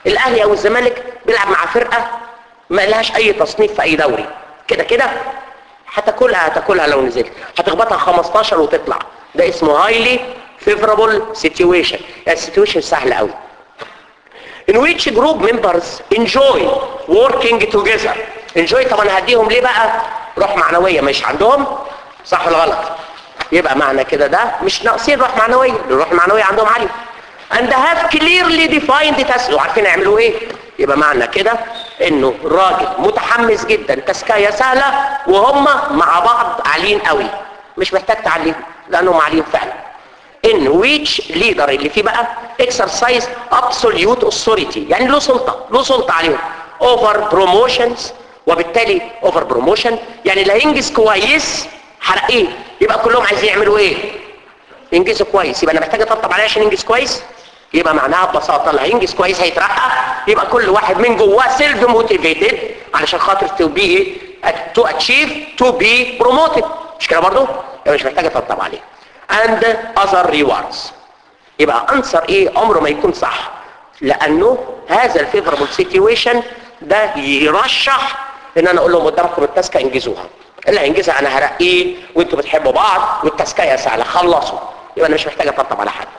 الاهلي او الزمالك بيلعب مع فرقه ما لهاش اي تصنيف في اي دوري كده كده هتاكلها هتاكلها لو نزلت هتخبطها 15 وتطلع ده اسمه هايلي فيفرابل سيتويشن يعني السيتويشن سهل قوي in which group members enjoy working together enjoy طب انا هديهم ليه بقى روح معنويه مش عندهم صح ولا غلط يبقى معنى كده ده مش ناقصين روح معنويه الروح المعنويه عندهم عاليه and have clearly defined tasks وعارفين يعملوا ايه يبقى معنى كده انه راجل متحمس جدا تسكايه سهله وهم مع بعض عاليين قوي مش محتاج تعليهم لانهم عاليين فعلا in which leader اللي فيه بقى exercise absolute authority يعني له سلطة له سلطة عليهم over promotions وبالتالي over promotion يعني اللي هينجز كويس حرقيه يبقى كلهم عايزين يعملوا ايه ينجزوا كويس يبقى انا محتاج اطبطب عليه عشان ينجز كويس يبقى معناها ببساطه اللي هينجز كويس هيترقى يبقى كل واحد من جواه سيلف موتيفيتد علشان خاطر تو بي تو اتشيف تو بي بروموتد مش كده برضه يبقى مش محتاج اطبطب عليه and other rewards يبقى انسر ايه عمره ما يكون صح لانه هذا الفيفربل سيتويشن ده يرشح ان انا اقول لهم قدامكم التاسكه انجزوها اللي هينجزها انا هرقيه وانتوا بتحبوا بعض والتاسكايه سهله خلصوا يبقى انا مش محتاج اطبطب على حد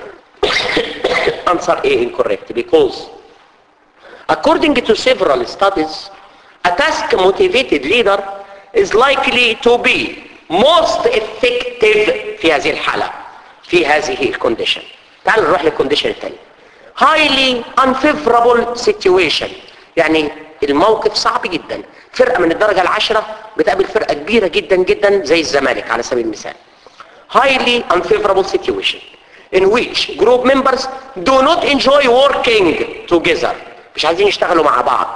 answer A incorrect because according to several studies a task motivated leader is likely to be most effective في هذه الحالة في هذه الكونديشن تعالوا نروح للكونديشن الثاني highly unfavorable situation يعني الموقف صعب جدا فرقة من الدرجة العشرة بتقابل فرقة كبيرة جدا جدا زي الزمالك على سبيل المثال highly unfavorable situation in which group members do not enjoy working together مش عايزين يشتغلوا مع بعض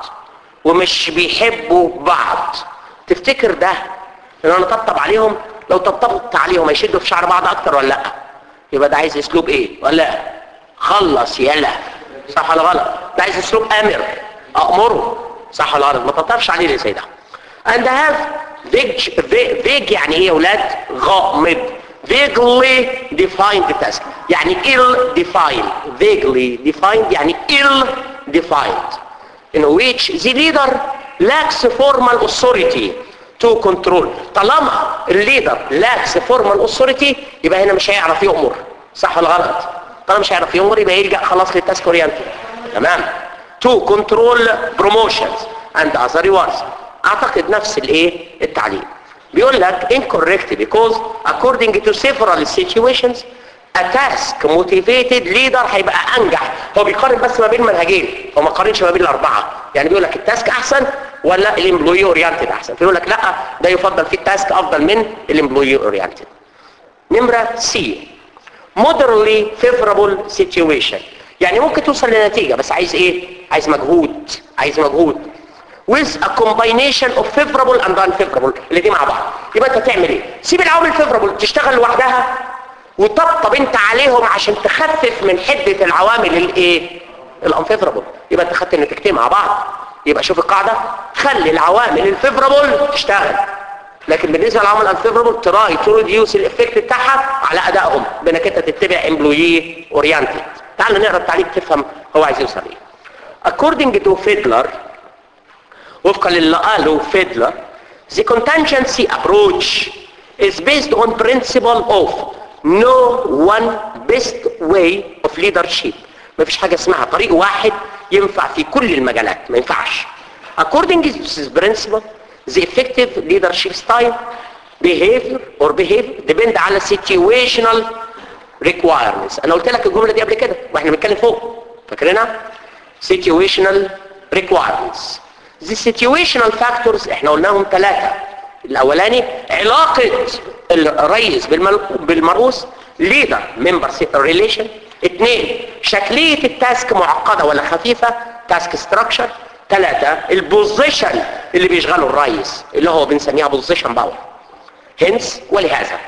ومش بيحبوا بعض تفتكر ده ان انا طبطب عليهم لو طبطبت عليهم هيشدوا في شعر بعض اكتر ولا لا يبقى ده عايز اسلوب ايه ولا خلص يلا صح ولا غلط ده عايز اسلوب امر امره صح ولا غلط ما تطبطبش عليه اللي زي ده and have vague, vague يعني ايه يا اولاد غامض vaguely defined task يعني ill defined vaguely defined يعني ill defined in which the leader lacks formal authority to control طالما الليدر lacks formal authority يبقى هنا مش هيعرف يأمر صح ولا غلط طالما مش هيعرف يأمر يبقى يلجأ خلاص للتاسك اورينتد تمام to control promotions and other rewards اعتقد نفس الايه التعليم بيقول لك incorrect because according to several situations a task motivated leader هيبقى انجح هو بيقارن بس ما بين منهجين هو ما قارنش ما بين الاربعه يعني بيقول لك التاسك احسن ولا الامبلوي اورينتد احسن فيقول لك لا ده يفضل في التاسك افضل من الامبلوي اورينتد نمره سي moderately favorable situation يعني ممكن توصل لنتيجه بس عايز ايه عايز مجهود عايز مجهود with a combination of favorable and unfavorable اللي دي مع بعض يبقى انت تعمل ايه سيب العوامل favorable تشتغل لوحدها وطبطب انت عليهم عشان تخفف من حدة العوامل الايه الانفيفرابل يبقى انت خدت النتيجتين مع بعض يبقى شوف القاعدة خلي العوامل الفيفرابل تشتغل لكن بالنسبة للعوامل الانفيفرابل تراي تروديوس الافكت بتاعها على ادائهم بانك انت تتبع امبلوي اورينتد تعال نقرا التعليق تفهم هو عايز يوصل ايه according to Fiedler وفقا للي قاله فيدلر the contingency approach is based on principle of no one best way of leadership ما فيش حاجة اسمها طريق واحد ينفع في كل المجالات ما ينفعش according to this principle the effective leadership style behavior or behavior depend على situational requirements انا قلت لك الجملة دي قبل كده واحنا بنتكلم فوق فاكرينها situational requirements the situational factors احنا قلناهم ثلاثة الاولاني علاقة الرئيس بالمرؤوس leader member relation اثنين شكلية التاسك معقدة ولا خفيفة تاسك structure ثلاثة البوزيشن اللي بيشغله الرئيس اللي هو بنسميها بوزيشن باور هنس ولهذا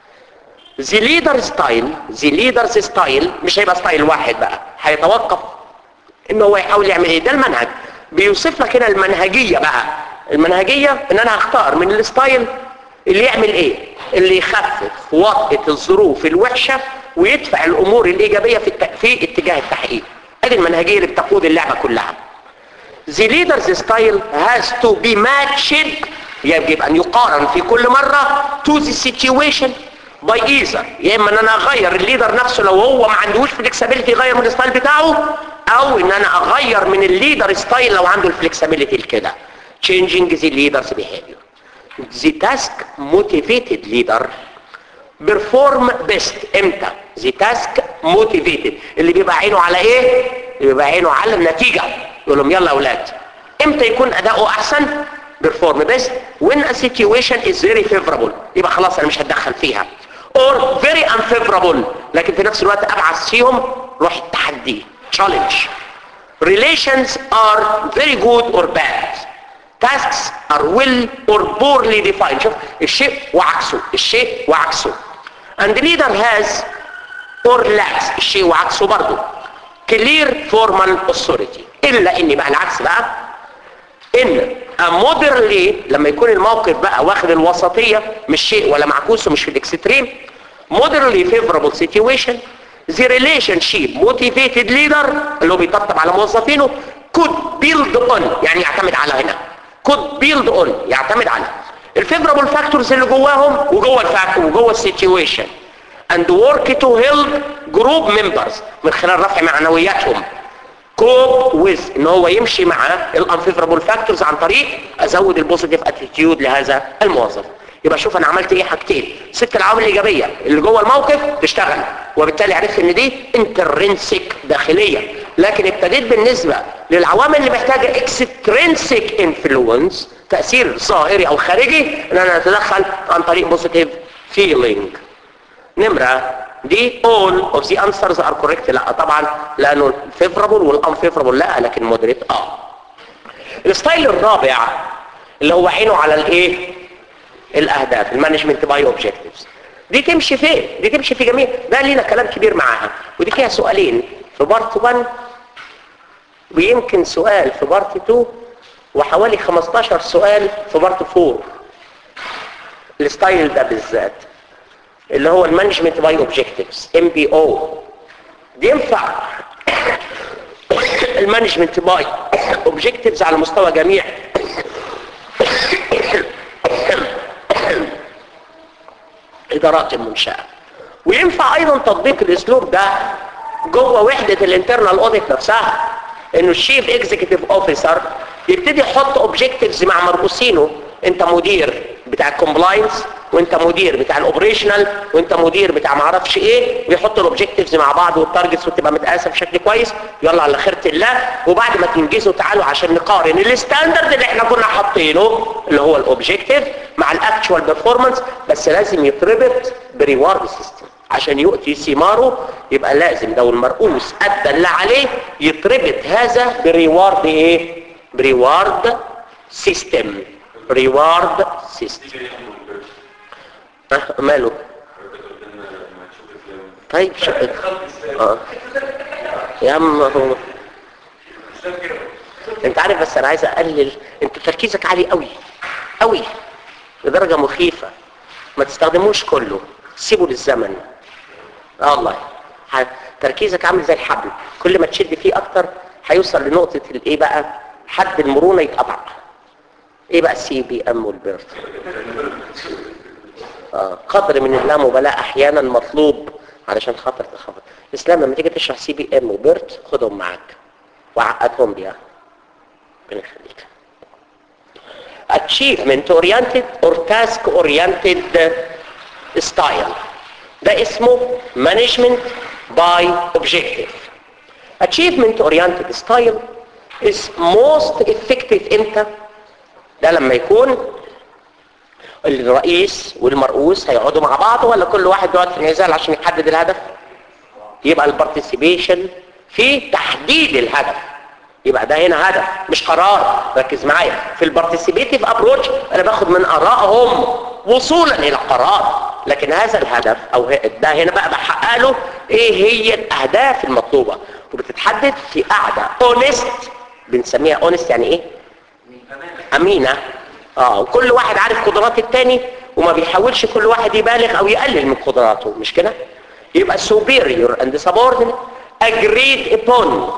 the leader style the leader's style مش هيبقى ستايل واحد بقى هيتوقف ان هو يحاول يعمل ايه ده المنهج بيوصف لك هنا المنهجية بقى المنهجية ان انا هختار من الستايل اللي يعمل ايه اللي يخفف وطئة الظروف الوحشة ويدفع الامور الايجابية في, الت... في اتجاه التحقيق ادي المنهجيه اللي بتقود اللعبه كلها the leader's style has to be matched يجب ان يقارن في كل مرة to the situation by either يا اما ان انا اغير الليدر نفسه لو هو ما عندهوش فلكسبيليتي يغير من الستايل بتاعه او ان انا اغير من الليدر ستايل لو عنده الفلكسبيليتي كده changing the leader's behavior the task motivated leader perform best امتى the task motivated اللي بيبقى عينه على ايه اللي بيبقى عينه على النتيجة يقول لهم يلا يا اولاد امتى يكون اداؤه احسن perform best when a situation is very favorable يبقى خلاص انا مش هتدخل فيها or very unfavorable لكن في نفس الوقت ابعث فيهم روح التحدي challenge relations are very good or bad tasks are well or poorly defined شوف الشيء وعكسه الشيء وعكسه and the leader has or lacks الشيء وعكسه برضه clear formal authority الا ان بقى العكس بقى ان مودرلي لما يكون الموقف بقى واخد الوسطية مش شيء ولا معكوس ومش في الاكستريم moderately favorable situation the relationship motivated leader اللي هو بيطبطب على موظفينه could build on يعني يعتمد على هنا could build on يعتمد على الفيفرابل فاكتورز اللي جواهم وجوه الفاكتور وجوه السيتويشن and work to help group members من خلال رفع معنوياتهم كوب ويز ان هو يمشي مع الانفيفرابل فاكتورز عن طريق ازود البوزيتيف اتيتيود لهذا الموظف يبقى شوف انا عملت ايه حاجتين ست العوامل الايجابيه اللي جوه الموقف تشتغل وبالتالي عرفت ان دي انترنسك داخليه لكن ابتديت بالنسبه للعوامل اللي محتاجه اكسترنسك انفلونس تاثير ظاهري او خارجي ان انا اتدخل عن طريق بوزيتيف فيلينج نمره دي all of the answers are correct لا طبعا لانه favorable والunfavorable لا لكن moderate اه الستايل الرابع اللي هو عينه على الايه الاهداف المانجمنت باي اوبجكتيفز دي تمشي فين دي تمشي في جميع ده لينا كلام كبير معاها ودي فيها سؤالين في بارت 1 ويمكن سؤال في بارت 2 وحوالي 15 سؤال في بارت 4 الستايل ده بالذات اللي هو المانجمنت باي اوبجكتيفز ام بي او ينفع المانجمنت باي اوبجكتيفز على مستوى جميع ادارات المنشاه وينفع ايضا تطبيق الاسلوب ده جوه وحده الانترنال اوديت نفسها انه الشيف اكزيكتيف اوفيسر يبتدي يحط اوبجكتيفز مع مرؤوسينه انت مدير بتاع الكومبلاينس وانت مدير بتاع الاوبريشنال وانت مدير بتاع ما اعرفش ايه ويحط الاوبجكتيفز مع بعض والتارجتس وتبقى متقاسه بشكل كويس يلا على خيره الله وبعد ما تنجزوا تعالوا عشان نقارن الستاندرد اللي احنا كنا حاطينه اللي هو الاوبجكتيف مع الاكتشوال بيرفورمانس بس لازم يتربط بريوارد سيستم عشان يؤتي ثماره يبقى لازم لو المرؤوس ادى اللي عليه يتربط هذا بريوارد ايه بريوارد سيستم ريوارد سيستم ماله طيب شو اه يا عم هو انت عارف بس انا عايز اقلل انت تركيزك عالي قوي قوي لدرجه مخيفه ما تستخدموش كله سيبه للزمن اه والله ح- تركيزك عامل زي الحبل كل ما تشد فيه اكتر هيوصل لنقطه الايه بقى حد المرونه يتقطع ايه بقى السي بي ام والبيرت آه، قدر من اللامبالاة احيانا مطلوب علشان خاطر تخفض الاسلام لما تيجي تشرح سي بي ام وبيرت خدهم معاك وعقدهم بيها ربنا يخليك achievement oriented or task oriented style ده اسمه management by objective achievement oriented style is most effective امتى ده لما يكون الرئيس والمرؤوس هيقعدوا مع بعض ولا كل واحد يقعد في انعزال عشان يحدد الهدف يبقى البارتيسيبيشن في تحديد الهدف يبقى ده هنا هدف مش قرار ركز معايا في البارتيسيبيتيف ابروتش انا باخد من ارائهم وصولا الى قرار لكن هذا الهدف او ه- ده هنا بقى بحقق له ايه هي الاهداف المطلوبه وبتتحدد في قاعده اونست بنسميها اونست يعني ايه امينه اه وكل واحد عارف قدرات التاني وما بيحاولش كل واحد يبالغ او يقلل من قدراته مش كده يبقى superior and subordinate agreed upon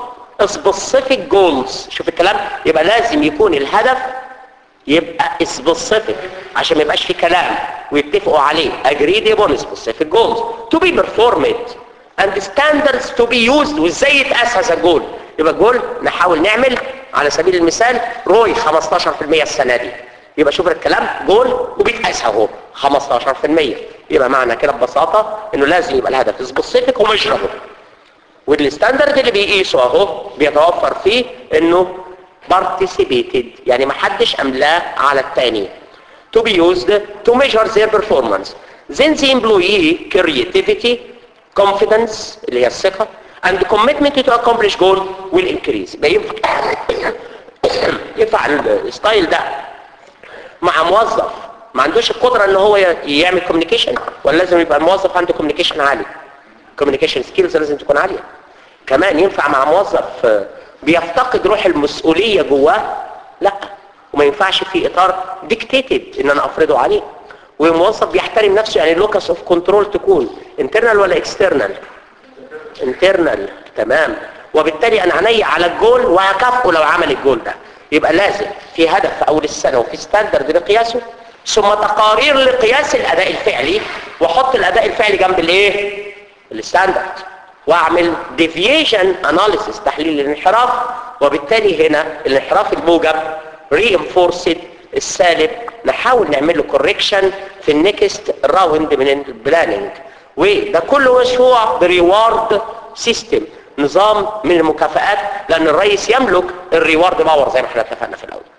specific goals شوف الكلام يبقى لازم يكون الهدف يبقى specific عشان ما يبقاش في كلام ويتفقوا عليه agreed upon specific goals to be performed and standards to be used وازاي يتقاس هذا الجول يبقى الجول نحاول نعمل على سبيل المثال روي 15% السنه دي يبقى شوف الكلام جول وبيتقاس اهو 15% يبقى معنى كده ببساطه انه لازم يبقى الهدف سبيسيفيك ومشربه والستاندرد اللي بيقيسه اهو بيتوفر فيه انه participated يعني ما حدش املاه على الثاني to be used to measure their performance then the employee creativity confidence اللي هي الثقة and commitment to accomplish goal will increase يبقى ينفع ينفع الستايل ده مع موظف ما عندوش القدرة ان هو يعمل كوميونيكيشن ولا لازم يبقى الموظف عنده كوميونيكيشن عالي كوميونيكيشن سكيلز لازم تكون عالية كمان ينفع مع موظف بيفتقد روح المسؤولية جواه لا وما ينفعش في اطار ديكتيتد ان انا افرضه عليه وموظف بيحترم نفسه يعني اللوكس اوف كنترول تكون انترنال ولا اكسترنال انترنال تمام وبالتالي انا عيني على الجول وهكافئه لو عمل الجول ده يبقى لازم في هدف في اول السنه وفي ستاندرد لقياسه ثم تقارير لقياس الاداء الفعلي واحط الاداء الفعلي جنب الايه الستاندرد واعمل ديفيشن اناليسيس تحليل الانحراف وبالتالي هنا الانحراف الموجب reinforced السالب نحاول نعمل له كوريكشن في النكست راوند من البلاننج وده كله مشروع بريوارد سيستم نظام من المكافآت لان الرئيس يملك الريوارد باور زي ما احنا اتفقنا في الاول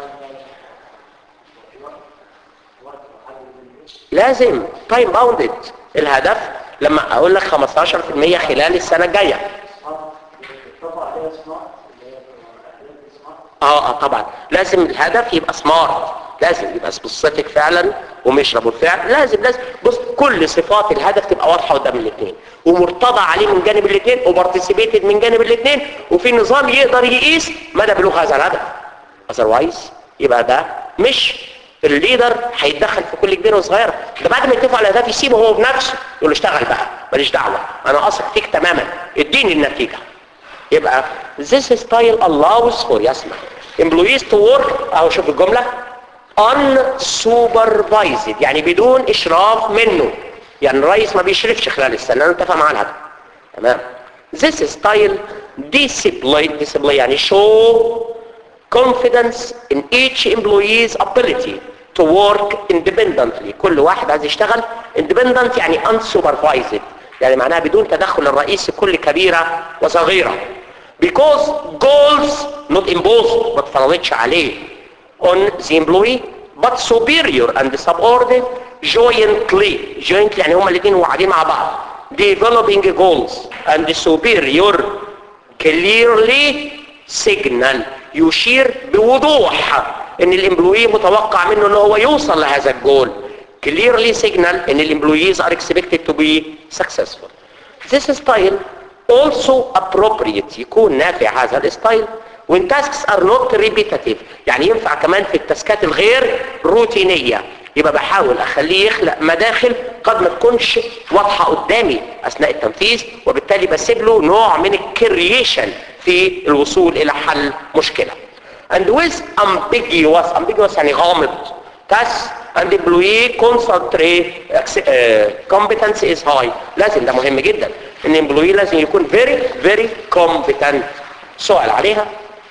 لازم تايم باوندد الهدف لما اقول لك 15% خلال السنه الجايه اه اه طبعا لازم الهدف يبقى سمارت لازم يبقى سبيسيفيك فعلا ومشرب بالفعل لازم لازم بص كل صفات الهدف تبقى واضحه قدام الاثنين ومرتضى عليه من جانب الاثنين وبارتيسيبيتد من جانب الاثنين وفي نظام يقدر يقيس مدى بلوغ هذا الهدف اذروايز يبقى ده مش الليدر هيتدخل في كل كبيره وصغيره ده بعد ما يتفقوا على الاهداف يسيبه هو بنفسه يقول له اشتغل بقى ماليش دعوه انا اثق فيك تماما اديني النتيجه يبقى this style allows for يسمع employees to work اهو شوف الجمله unsupervised يعني بدون اشراف منه يعني الرئيس ما بيشرفش خلال السنه انا اتفق معاه الهدف تمام this style discipline discipline يعني show confidence in each employee's ability to work independently كل واحد عايز يشتغل independent يعني unsupervised يعني معناها بدون تدخل الرئيس في كل كبيرة وصغيرة because goals not imposed ما تفرضتش عليه on the employee but superior and subordinate jointly jointly يعني هما الاثنين قاعدين مع بعض developing goals and superior clearly signal يشير بوضوح ان الامبلوي متوقع منه ان هو يوصل لهذا الجول clearly signal ان الامبلويز are expected to be successful this style also appropriate يكون نافع هذا الستايل when tasks are not repetitive يعني ينفع كمان في التاسكات الغير روتينية يبقى بحاول اخليه يخلق مداخل قد ما تكونش واضحة قدامي اثناء التنفيذ وبالتالي بسيب له نوع من الكرييشن في الوصول الى حل مشكلة and with ambiguous ambiguous يعني غامض tasks and employee concentrate uh, competence is high لازم ده مهم جدا ان employee لازم يكون very very competent سؤال عليها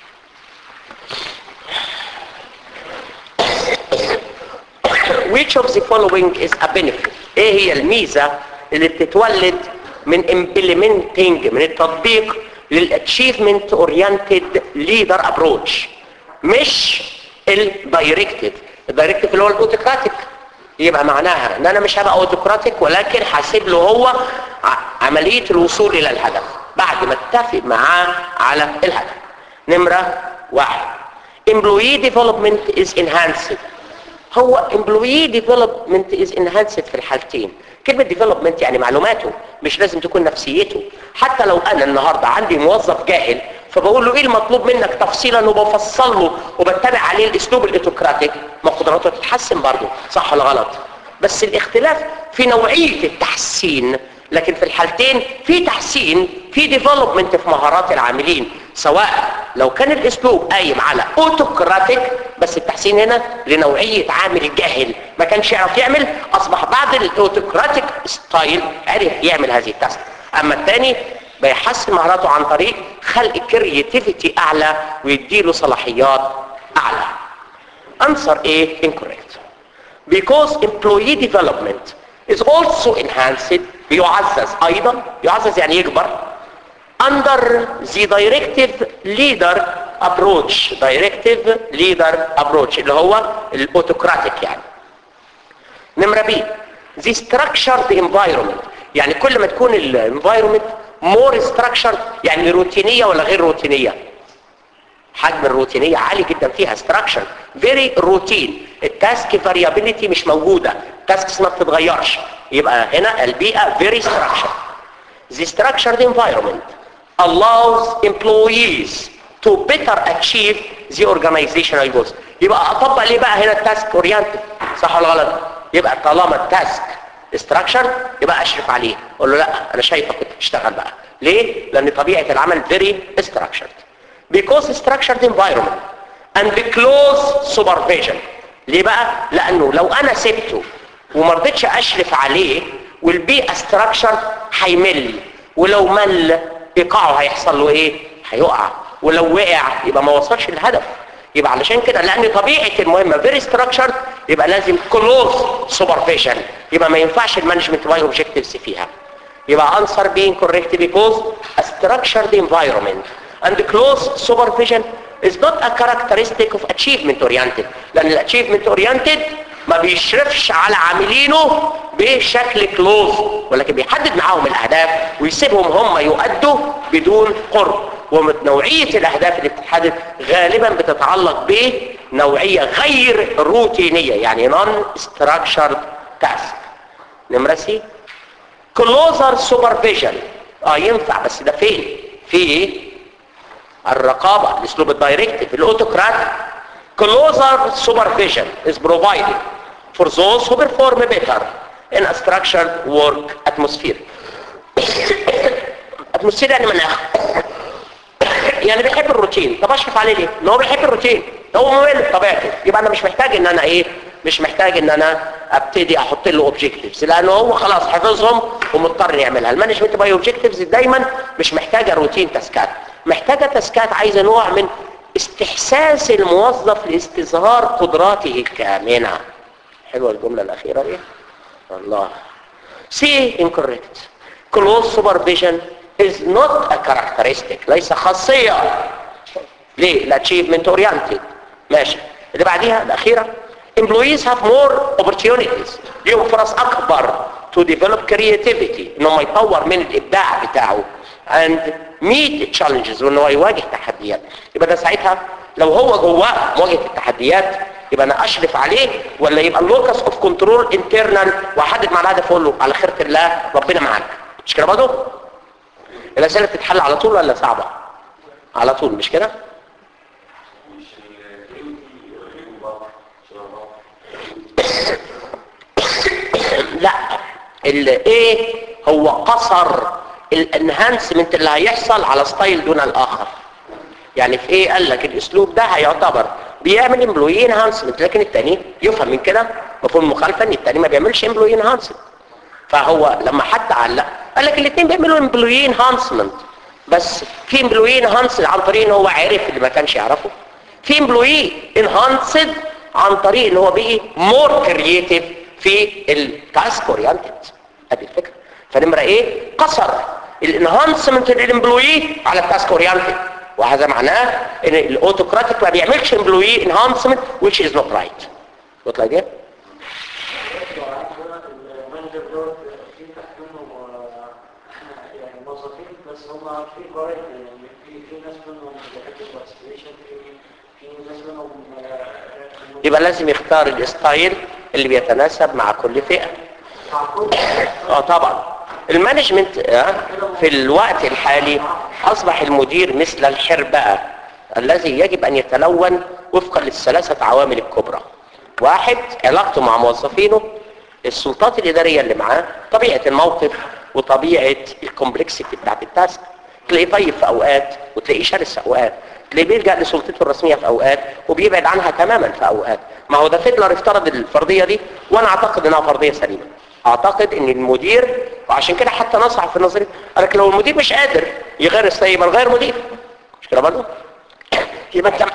which of the following is a benefit ايه هي الميزة اللي بتتولد من implementing من التطبيق للachievement oriented leader approach مش الدايركتيف الدايركتيف اللي هو الاوتوكراتيك يبقى معناها ان انا مش هبقى اوتوكراتيك ولكن هسيب له هو عملية الوصول الى الهدف بعد ما اتفق معاه على الهدف نمرة واحد employee development is enhanced هو employee development is enhanced في الحالتين كلمة development يعني معلوماته مش لازم تكون نفسيته حتى لو انا النهاردة عندي موظف جاهل فبقول له ايه المطلوب منك تفصيلا وبفصل له وبتبع عليه الاسلوب الاوتوكراتيك ما قدراته تتحسن برضه صح ولا غلط بس الاختلاف في نوعية التحسين لكن في الحالتين في تحسين في ديفلوبمنت في مهارات العاملين سواء لو كان الاسلوب قايم على اوتوكراتيك بس التحسين هنا لنوعيه عامل جاهل ما كانش يعرف يعمل اصبح بعد الاوتوكراتيك ستايل عرف يعمل هذه التاسك اما الثاني بيحسن مهاراته عن طريق خلق كرياتيفيتي اعلى ويديله صلاحيات اعلى answer A incorrect because employee development is also enhanced بيعزز ايضا يعزز يعني يكبر under the directive leader approach directive leader approach اللي هو الاوتوكراتيك يعني نمرة بي the structured environment يعني كل ما تكون الانفايرمنت more structured يعني روتينية ولا غير روتينية حجم الروتينية عالي جدا فيها structure very routine التاسك variability مش موجودة التاسكس ما بتتغيرش يبقى هنا البيئة very structured the structured environment allows employees to better achieve the organizational goals يبقى اطبق ليه بقى هنا التاسك اورينتد صح ولا غلط يبقى طالما التاسك structured يبقى اشرف عليه اقول له لا انا شايفك كنت بتشتغل بقى ليه لان طبيعه العمل very structured because structured environment and close supervision ليه بقى لانه لو انا سبته وما رضيتش اشرف عليه والبيئه structured هيمل ولو مل ايقاعه هيحصل له ايه هيقع ولو وقع يبقى ما وصلش للهدف يبقى علشان كده لان طبيعه المهمه فيري ستراكشرد يبقى لازم كلوز سوبرفيجن يبقى ما ينفعش المانجمنت باي اوبجكتيفز فيها يبقى answer being correct because a structured environment and close supervision is not a characteristic of achievement oriented لان الاتشيفمنت oriented ما بيشرفش على عاملينه بشكل كلوز ولكن بيحدد معاهم الاهداف ويسيبهم هم يؤدوا بدون قرب ونوعية الاهداف اللي بتتحدد غالبا بتتعلق بنوعية غير روتينية يعني non structured task نمرة سي closer supervision اه ينفع بس ده فين في الرقابة الاسلوب الدايركتيف الاوتوكرات closer supervision is provided for those who perform better in a structured work atmosphere atmosphere يعني مناخ يعني بيحب الروتين طب اشرف عليه ليه ان هو بيحب الروتين هو ممل بطبيعته يبقى انا مش محتاج ان انا ايه مش محتاج ان انا ابتدي احط له اوبجكتيفز لانه هو خلاص حافظهم ومضطر يعملها المانجمنت باي اوبجكتيفز دايما مش محتاجه روتين تاسكات محتاجه تاسكات عايزه نوع من استحساس الموظف لاستظهار قدراته الكامنه حلوه الجمله الاخيره دي الله سي incorrect close supervision is not a characteristic ليس خاصية ليه؟ الاتشيفمنت اورينتد ماشي اللي بعديها الأخيرة employees have more opportunities ليهم فرص أكبر to develop creativity إنه يطور من الإبداع بتاعه and meet challenges وإنه يواجه تحديات يبقى ده ساعتها لو هو جواه مواجهة التحديات يبقى انا اشرف عليه ولا يبقى اللوكس اوف كنترول انترنال واحدد مع الهدف اقول له على خيرة الله ربنا معاك مش كده برضه الاسئله بتتحل على طول ولا صعبه على طول مش كده لا الايه هو قصر الانهانسمنت اللي هيحصل على ستايل دون الاخر يعني في ايه قال لك الاسلوب ده هيعتبر بيعمل امبلوي انهانسمنت لكن التاني يفهم من كده مفهوم المخالفه ان التاني ما بيعملش امبلوي انهانسمنت فهو لما حتى علق قال لك الاثنين بيعملوا امبلوي انهانسمنت بس في امبلوي انهانسد عن طريق ان هو عرف اللي ما كانش يعرفه في امبلوي انهانسد عن طريق ان هو بقي مور كرييتيف في التاسك اورينتد ادي الفكره فنمره ايه قصر الانهانسمنت للامبلوي على التاسك اورينتد وهذا معناه ان الاوتوكراتيك ما بيعملش امبلوي انهانسمنت which is not right what like that المانجر دوت في تحت منه يعني موظفين بس هم في فرايتي يعني في في ناس منهم بيحبوا البارتيسيبيشن في في ناس منهم يبقى لازم يختار الستايل اللي بيتناسب مع كل فئة اه طبعا المانجمنت آه، في الوقت الحالي اصبح المدير مثل الحرباء الذي يجب ان يتلون وفقا للثلاثة عوامل الكبرى واحد علاقته مع موظفينه السلطات الادارية اللي معاه طبيعة الموقف وطبيعه الكومبلكسيتي بتاعت التاسك تلاقيه طيب في اوقات وتلاقيه شرس في اوقات تلاقيه بيلجا لسلطته الرسميه في اوقات وبيبعد عنها تماما في اوقات ما هو ده فيدلر افترض الفرضيه دي وانا اعتقد انها فرضيه سليمه اعتقد ان المدير وعشان كده حتى نصح في النظريه قال لك لو المدير مش قادر يغير السيء يبقى نغير مدير مش كده برضه يبقى انت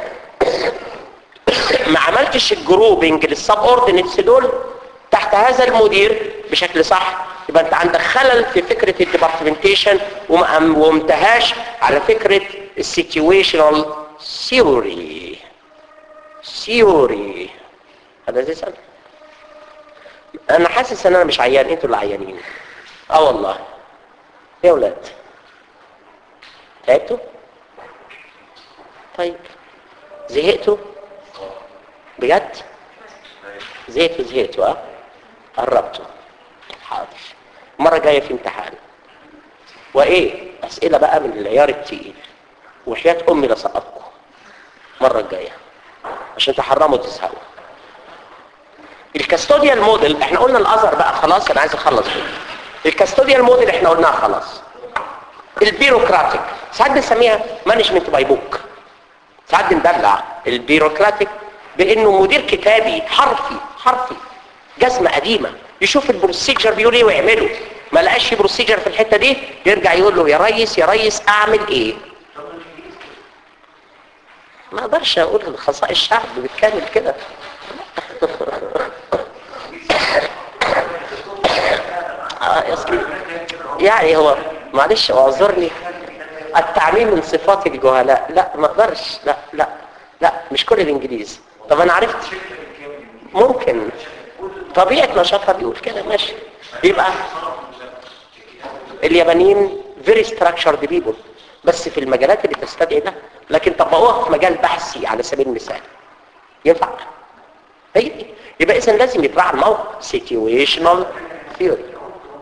ما عملتش الجروبنج للسب اوردينيتس دول تحت هذا المدير بشكل صح يبقى انت عندك خلل في فكره الديبارتمنتيشن وما ومنتهاش على فكره السيتويشنال ثيوري ثيوري هذا زي سنة. انا حاسس ان انا مش عيان انتوا اللي عيانين اه والله يا ولاد تعبتوا طيب زهقتوا بجد زهقتوا زهقتوا اه قربتوا حاضر المره الجايه في امتحان وايه اسئله بقى من العيار التقيل وحياه امي لسقطكم المره الجايه عشان تحرموا تزهقوا الكاستوديال موديل احنا قلنا الازهر بقى خلاص انا عايز اخلص بيه الكاستوديال موديل احنا قلناها خلاص البيروقراطيك ساعات بنسميها مانجمنت باي بوك ساعات بندلع البيروقراطيك بانه مدير كتابي حرفي حرفي جزمه قديمه يشوف البروسيجر بيقول ايه ويعمله ما لقاش في بروسيجر في الحته دي يرجع يقول له يا ريس يا ريس اعمل ايه ما اقدرش اقول خصائص الشعب بالكامل كده آه يا أصلي. يعني هو معلش اعذرني التعميم من صفات الجهلاء لا ما اقدرش لا لا لا مش كل الانجليزي طب انا عرفت ممكن طبيعة نشاطها بيقول كده ماشي يبقى اليابانيين very structured people بس في المجالات اللي تستدعي ده لكن طبقوها في مجال بحثي على سبيل المثال ينفع هي دي. يبقى اذا لازم يتراعى الموقف situational theory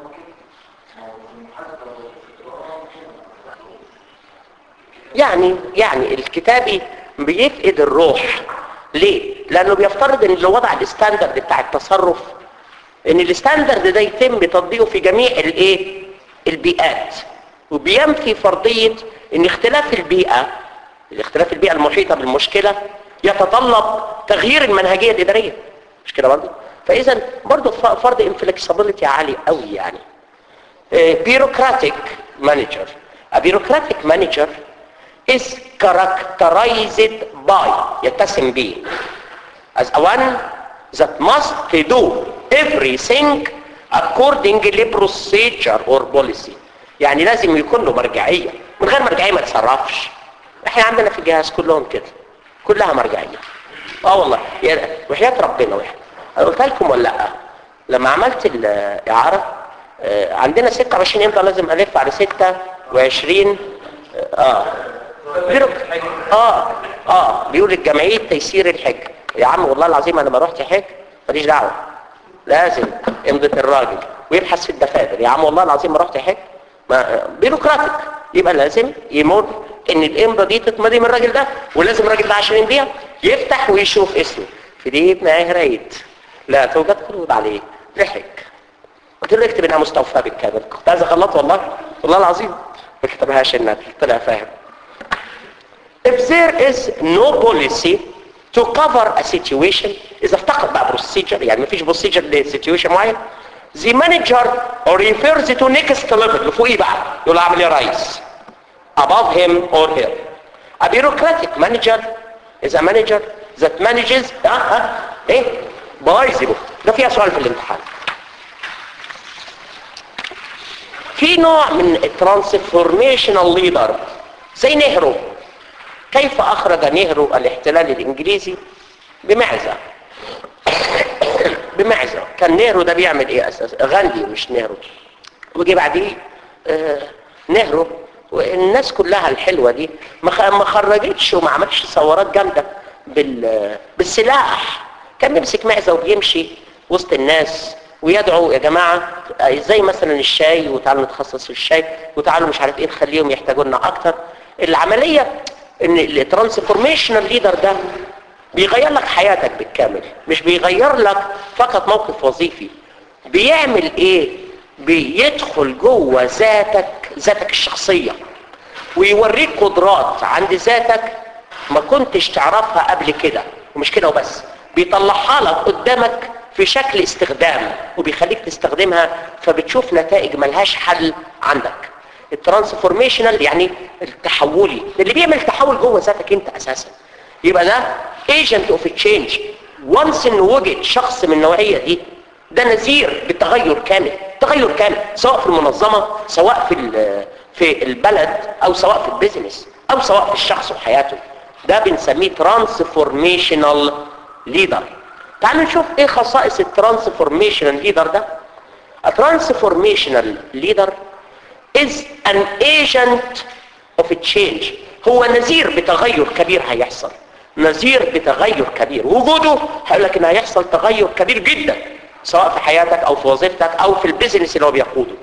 يعني يعني الكتابي بيفقد الروح ليه؟ لانه بيفترض ان اللي وضع الستاندرد بتاع التصرف ان الستاندرد ده يتم تطبيقه في جميع الايه البيئات وبينفي فرضيه ان اختلاف البيئه الاختلاف البيئه المحيطه بالمشكله يتطلب تغيير المنهجيه الاداريه مش كده برضه فاذا برضه فرض انفلكسبيليتي عالي قوي يعني بيروقراطيك مانجر a bureaucratic manager is characterized by يتسم به as a one that must do everything according to procedure or policy يعني لازم يكون له مرجعية من غير مرجعية ما تصرفش احنا عندنا في الجهاز كلهم كده كلها مرجعية اه والله يعني وحياة ربنا واحد انا قلت لكم ولا لا لما عملت الاعارة آه، عندنا 26 امتى لازم الف على 26 اه بيقولوا اه اه بيقول الجمعيه تيسير الحج يا عم والله العظيم انا ما رحت حج ماليش دعوه لازم امضه الراجل ويبحث في الدفاتر يا عم والله العظيم ما رحت حج ما بيروقراطيك يبقى لازم يمر ان الامضه دي تتمضي من الراجل ده ولازم الراجل ده عشان يمضيها يفتح ويشوف اسمه في دي ابن اهريت لا توجد قروض عليه لحق قلت له اكتب انها مستوفاه بالكامل كنت عايز اغلط والله والله العظيم ما كتبهاش النبي طلع فاهم if there is no policy to cover a situation اذا افتقد بقى procedure يعني مفيش procedure لسيتويشن معين the manager refers to next level لفوقيه بقى يقول اعمل ايه يا ريس above him or her a bureaucratic manager is a manager that manages اه اه ايه بايظبه ده فيها سؤال في الامتحان في نوع من الترانسفورميشنال ليدر زي نهرو كيف اخرج نهرو الاحتلال الانجليزي بمعزة بمعزة كان نهرو ده بيعمل ايه اساسا غاندي مش نهرو وجي بعديه آه نهرو والناس كلها الحلوة دي ما خ- ما خرجتش وما عملتش ثورات جامدة بال بالسلاح كان بيمسك معزة وبيمشي وسط الناس ويدعو يا جماعة آه، زي مثلا الشاي وتعالوا نتخصص في الشاي وتعالوا مش عارف ايه نخليهم يحتاجونا اكتر العملية ان الترانسفورميشنال ليدر ده بيغير لك حياتك بالكامل مش بيغير لك فقط موقف وظيفي بيعمل ايه بيدخل جوه ذاتك ذاتك الشخصية ويوريك قدرات عند ذاتك ما كنتش تعرفها قبل كده ومش كده وبس بيطلعها لك قدامك في شكل استخدام وبيخليك تستخدمها فبتشوف نتائج ملهاش حل عندك الترانسفورميشنال يعني التحولي اللي بيعمل تحول جوه ذاتك انت اساسا يبقى ده ايجنت اوف تشينج وانس ان وجد شخص من النوعيه دي ده نذير بتغير كامل تغير كامل سواء في المنظمه سواء في ال- في البلد او سواء في البيزنس او سواء في الشخص وحياته ده بنسميه ترانسفورميشنال ليدر تعالوا نشوف ايه خصائص الترانسفورميشنال ليدر ده الترانسفورميشنال ليدر is an agent of change هو نذير بتغير كبير هيحصل نذير بتغير كبير وجوده هيقول لك ان هيحصل تغير كبير جدا سواء في حياتك او في وظيفتك او في البيزنس اللي هو بيقوده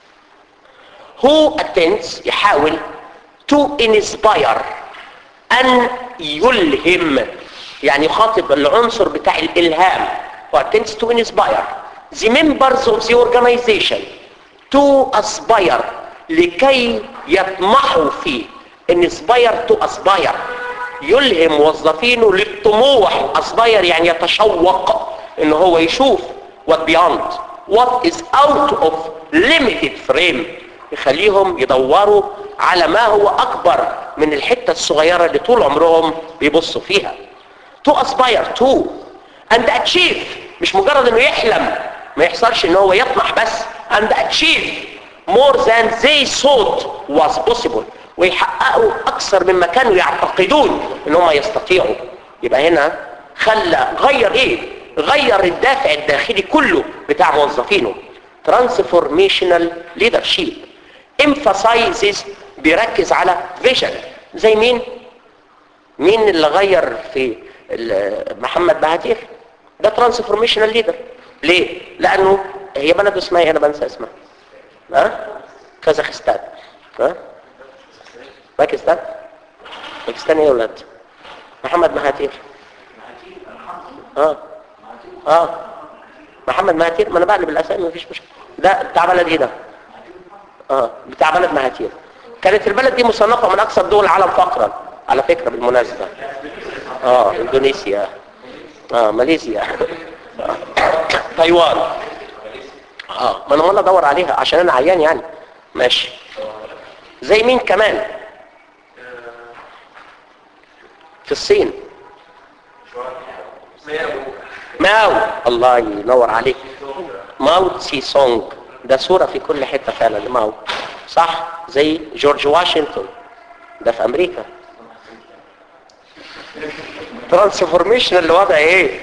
who attempts يحاول to inspire ان يلهم يعني يخاطب العنصر بتاع الالهام who attempts to inspire the members of the organization to aspire لكي يطمحوا في inspire to aspire يلهم موظفينه للطموح aspire يعني يتشوق ان هو يشوف what beyond what is out of limited frame يخليهم يدوروا على ما هو اكبر من الحتة الصغيرة اللي طول عمرهم بيبصوا فيها to aspire to and achieve مش مجرد انه يحلم ما يحصلش ان هو يطمح بس and achieve more than they thought was possible ويحققوا اكثر مما كانوا يعتقدون ان هم يستطيعوا يبقى هنا خلى غير ايه غير الدافع الداخلي كله بتاع موظفينه transformational leadership emphasizes بيركز على vision زي مين مين اللي غير في ال- محمد بهاتير ده ترانسفورميشنال ليدر ليه لانه هي بلد اسمها ايه انا بنسى اسمها ها كازاخستان ها باكستان باكستان ايه يا ولاد محمد مهاتير اه اه محمد مهاتير ما انا بقلب الاسامي مفيش مشكله ده بتاع بلد ايه ده اه بتاع بلد مهاتير كانت البلد دي مصنفه من اكثر دول العالم فقرا على فكره بالمناسبه اه اندونيسيا اه ماليزيا آه. تايوان اه ما انا والله ادور عليها عشان انا عيان يعني ماشي زي مين كمان في الصين ماو الله ينور عليك ماو تسي سونج ده صورة في كل حتة فعلا لماو صح زي جورج واشنطن ده في امريكا ترانسفورميشن اللي وضع ايه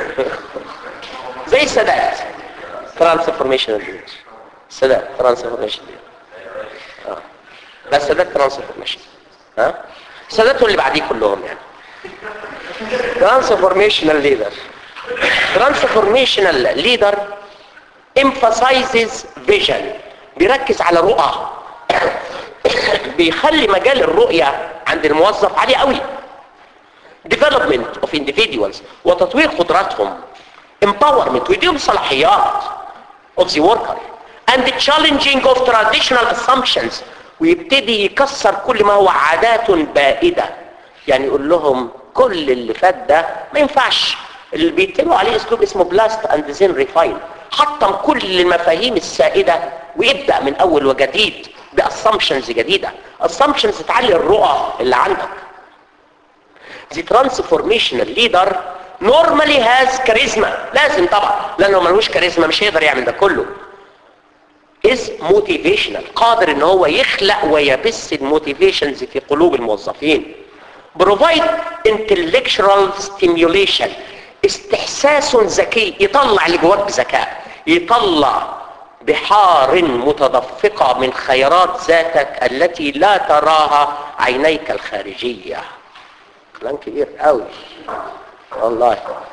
زي السادات ترانسفورميشن السادات ترانسفورميشن اه ده السادات ترانسفورميشن ها السادات واللي بعديه كلهم يعني transformational leader transformational leader emphasizes vision بيركز على رؤى بيخلي مجال الرؤية عند الموظف عالي قوي development of individuals وتطوير قدراتهم empowerment ويديهم صلاحيات of the worker and the challenging of traditional assumptions ويبتدي يكسر كل ما هو عادات بائدة يعني يقول لهم كل اللي فات ده ما ينفعش اللي بيتبعوا عليه اسلوب اسمه بلاست اند زين ريفاين حطم كل المفاهيم السائدة ويبدأ من اول وجديد باسامبشنز جديدة assumptions تعلي الرؤى اللي عندك the transformational leader normally has charisma لازم طبعا لانه ملوش كاريزما مش هيقدر يعمل ده كله is motivational قادر ان هو يخلق ويبث الموتيفيشنز في قلوب الموظفين provide intellectual stimulation استحساس ذكي يطلع اللي جواك بذكاء يطلع بحار متدفقة من خيرات ذاتك التي لا تراها عينيك الخارجية كلام كبير قوي والله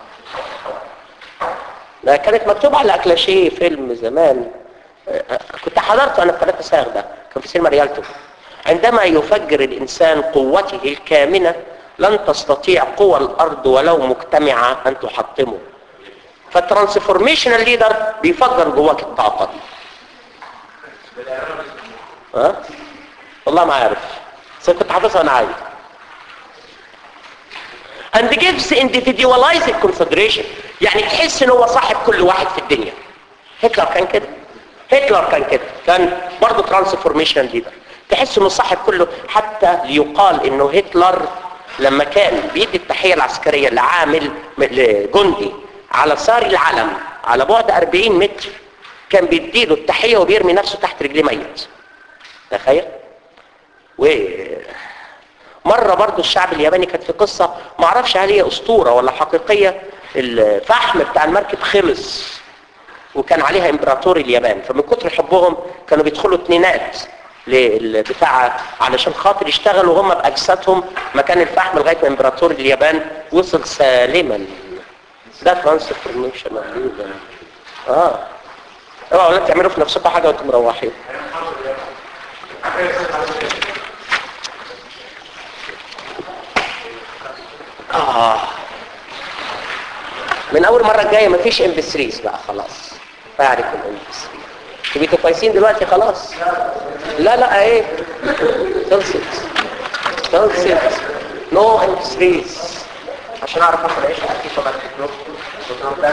ده كانت مكتوبة على أكلاشيه فيلم زمان آه، كنت حضرته أنا في ثلاثة ساغ ده كان في سينما ريالتو عندما يفجر الإنسان قوته الكامنة لن تستطيع قوى الأرض ولو مجتمعة أن تحطمه فالترانسفورميشنال ليدر بيفجر جواك الطاقة دي ها والله ما عارف بس أنا كنت حافظها وانا عايز and gives individualized consideration يعني تحس ان هو صاحب كل واحد في الدنيا هتلر كان كده هتلر كان كده كان برضه ترانسفورميشن ليدر تحس انه صاحب كله حتى يقال انه هتلر لما كان بيدي التحيه العسكريه لعامل لجندي على صار العلم على بعد 40 متر كان بيديله التحيه وبيرمي نفسه تحت رجليه ميت تخيل و مرة برضو الشعب الياباني كانت في قصة ما اعرفش هل هي اسطورة ولا حقيقية الفحم بتاع المركب خلص وكان عليها امبراطور اليابان فمن كتر حبهم كانوا بيدخلوا اتنينات للبتاع علشان خاطر يشتغلوا هم باجسادهم مكان الفحم لغايه ما امبراطور اليابان وصل سالما ده ترانسفورميشن اه اوعوا ولا تعملوا في نفسكم حاجه وانتم مروحين آه. من اول مره الجايه مفيش ام بي 3 بقى خلاص فاعرف الام بي 3 تبقوا كويسين دلوقتي خلاص لا لا ايه خلصت خلصت نو ام بي 3 عشان اعرف اخد عيش خفيفه بعد كده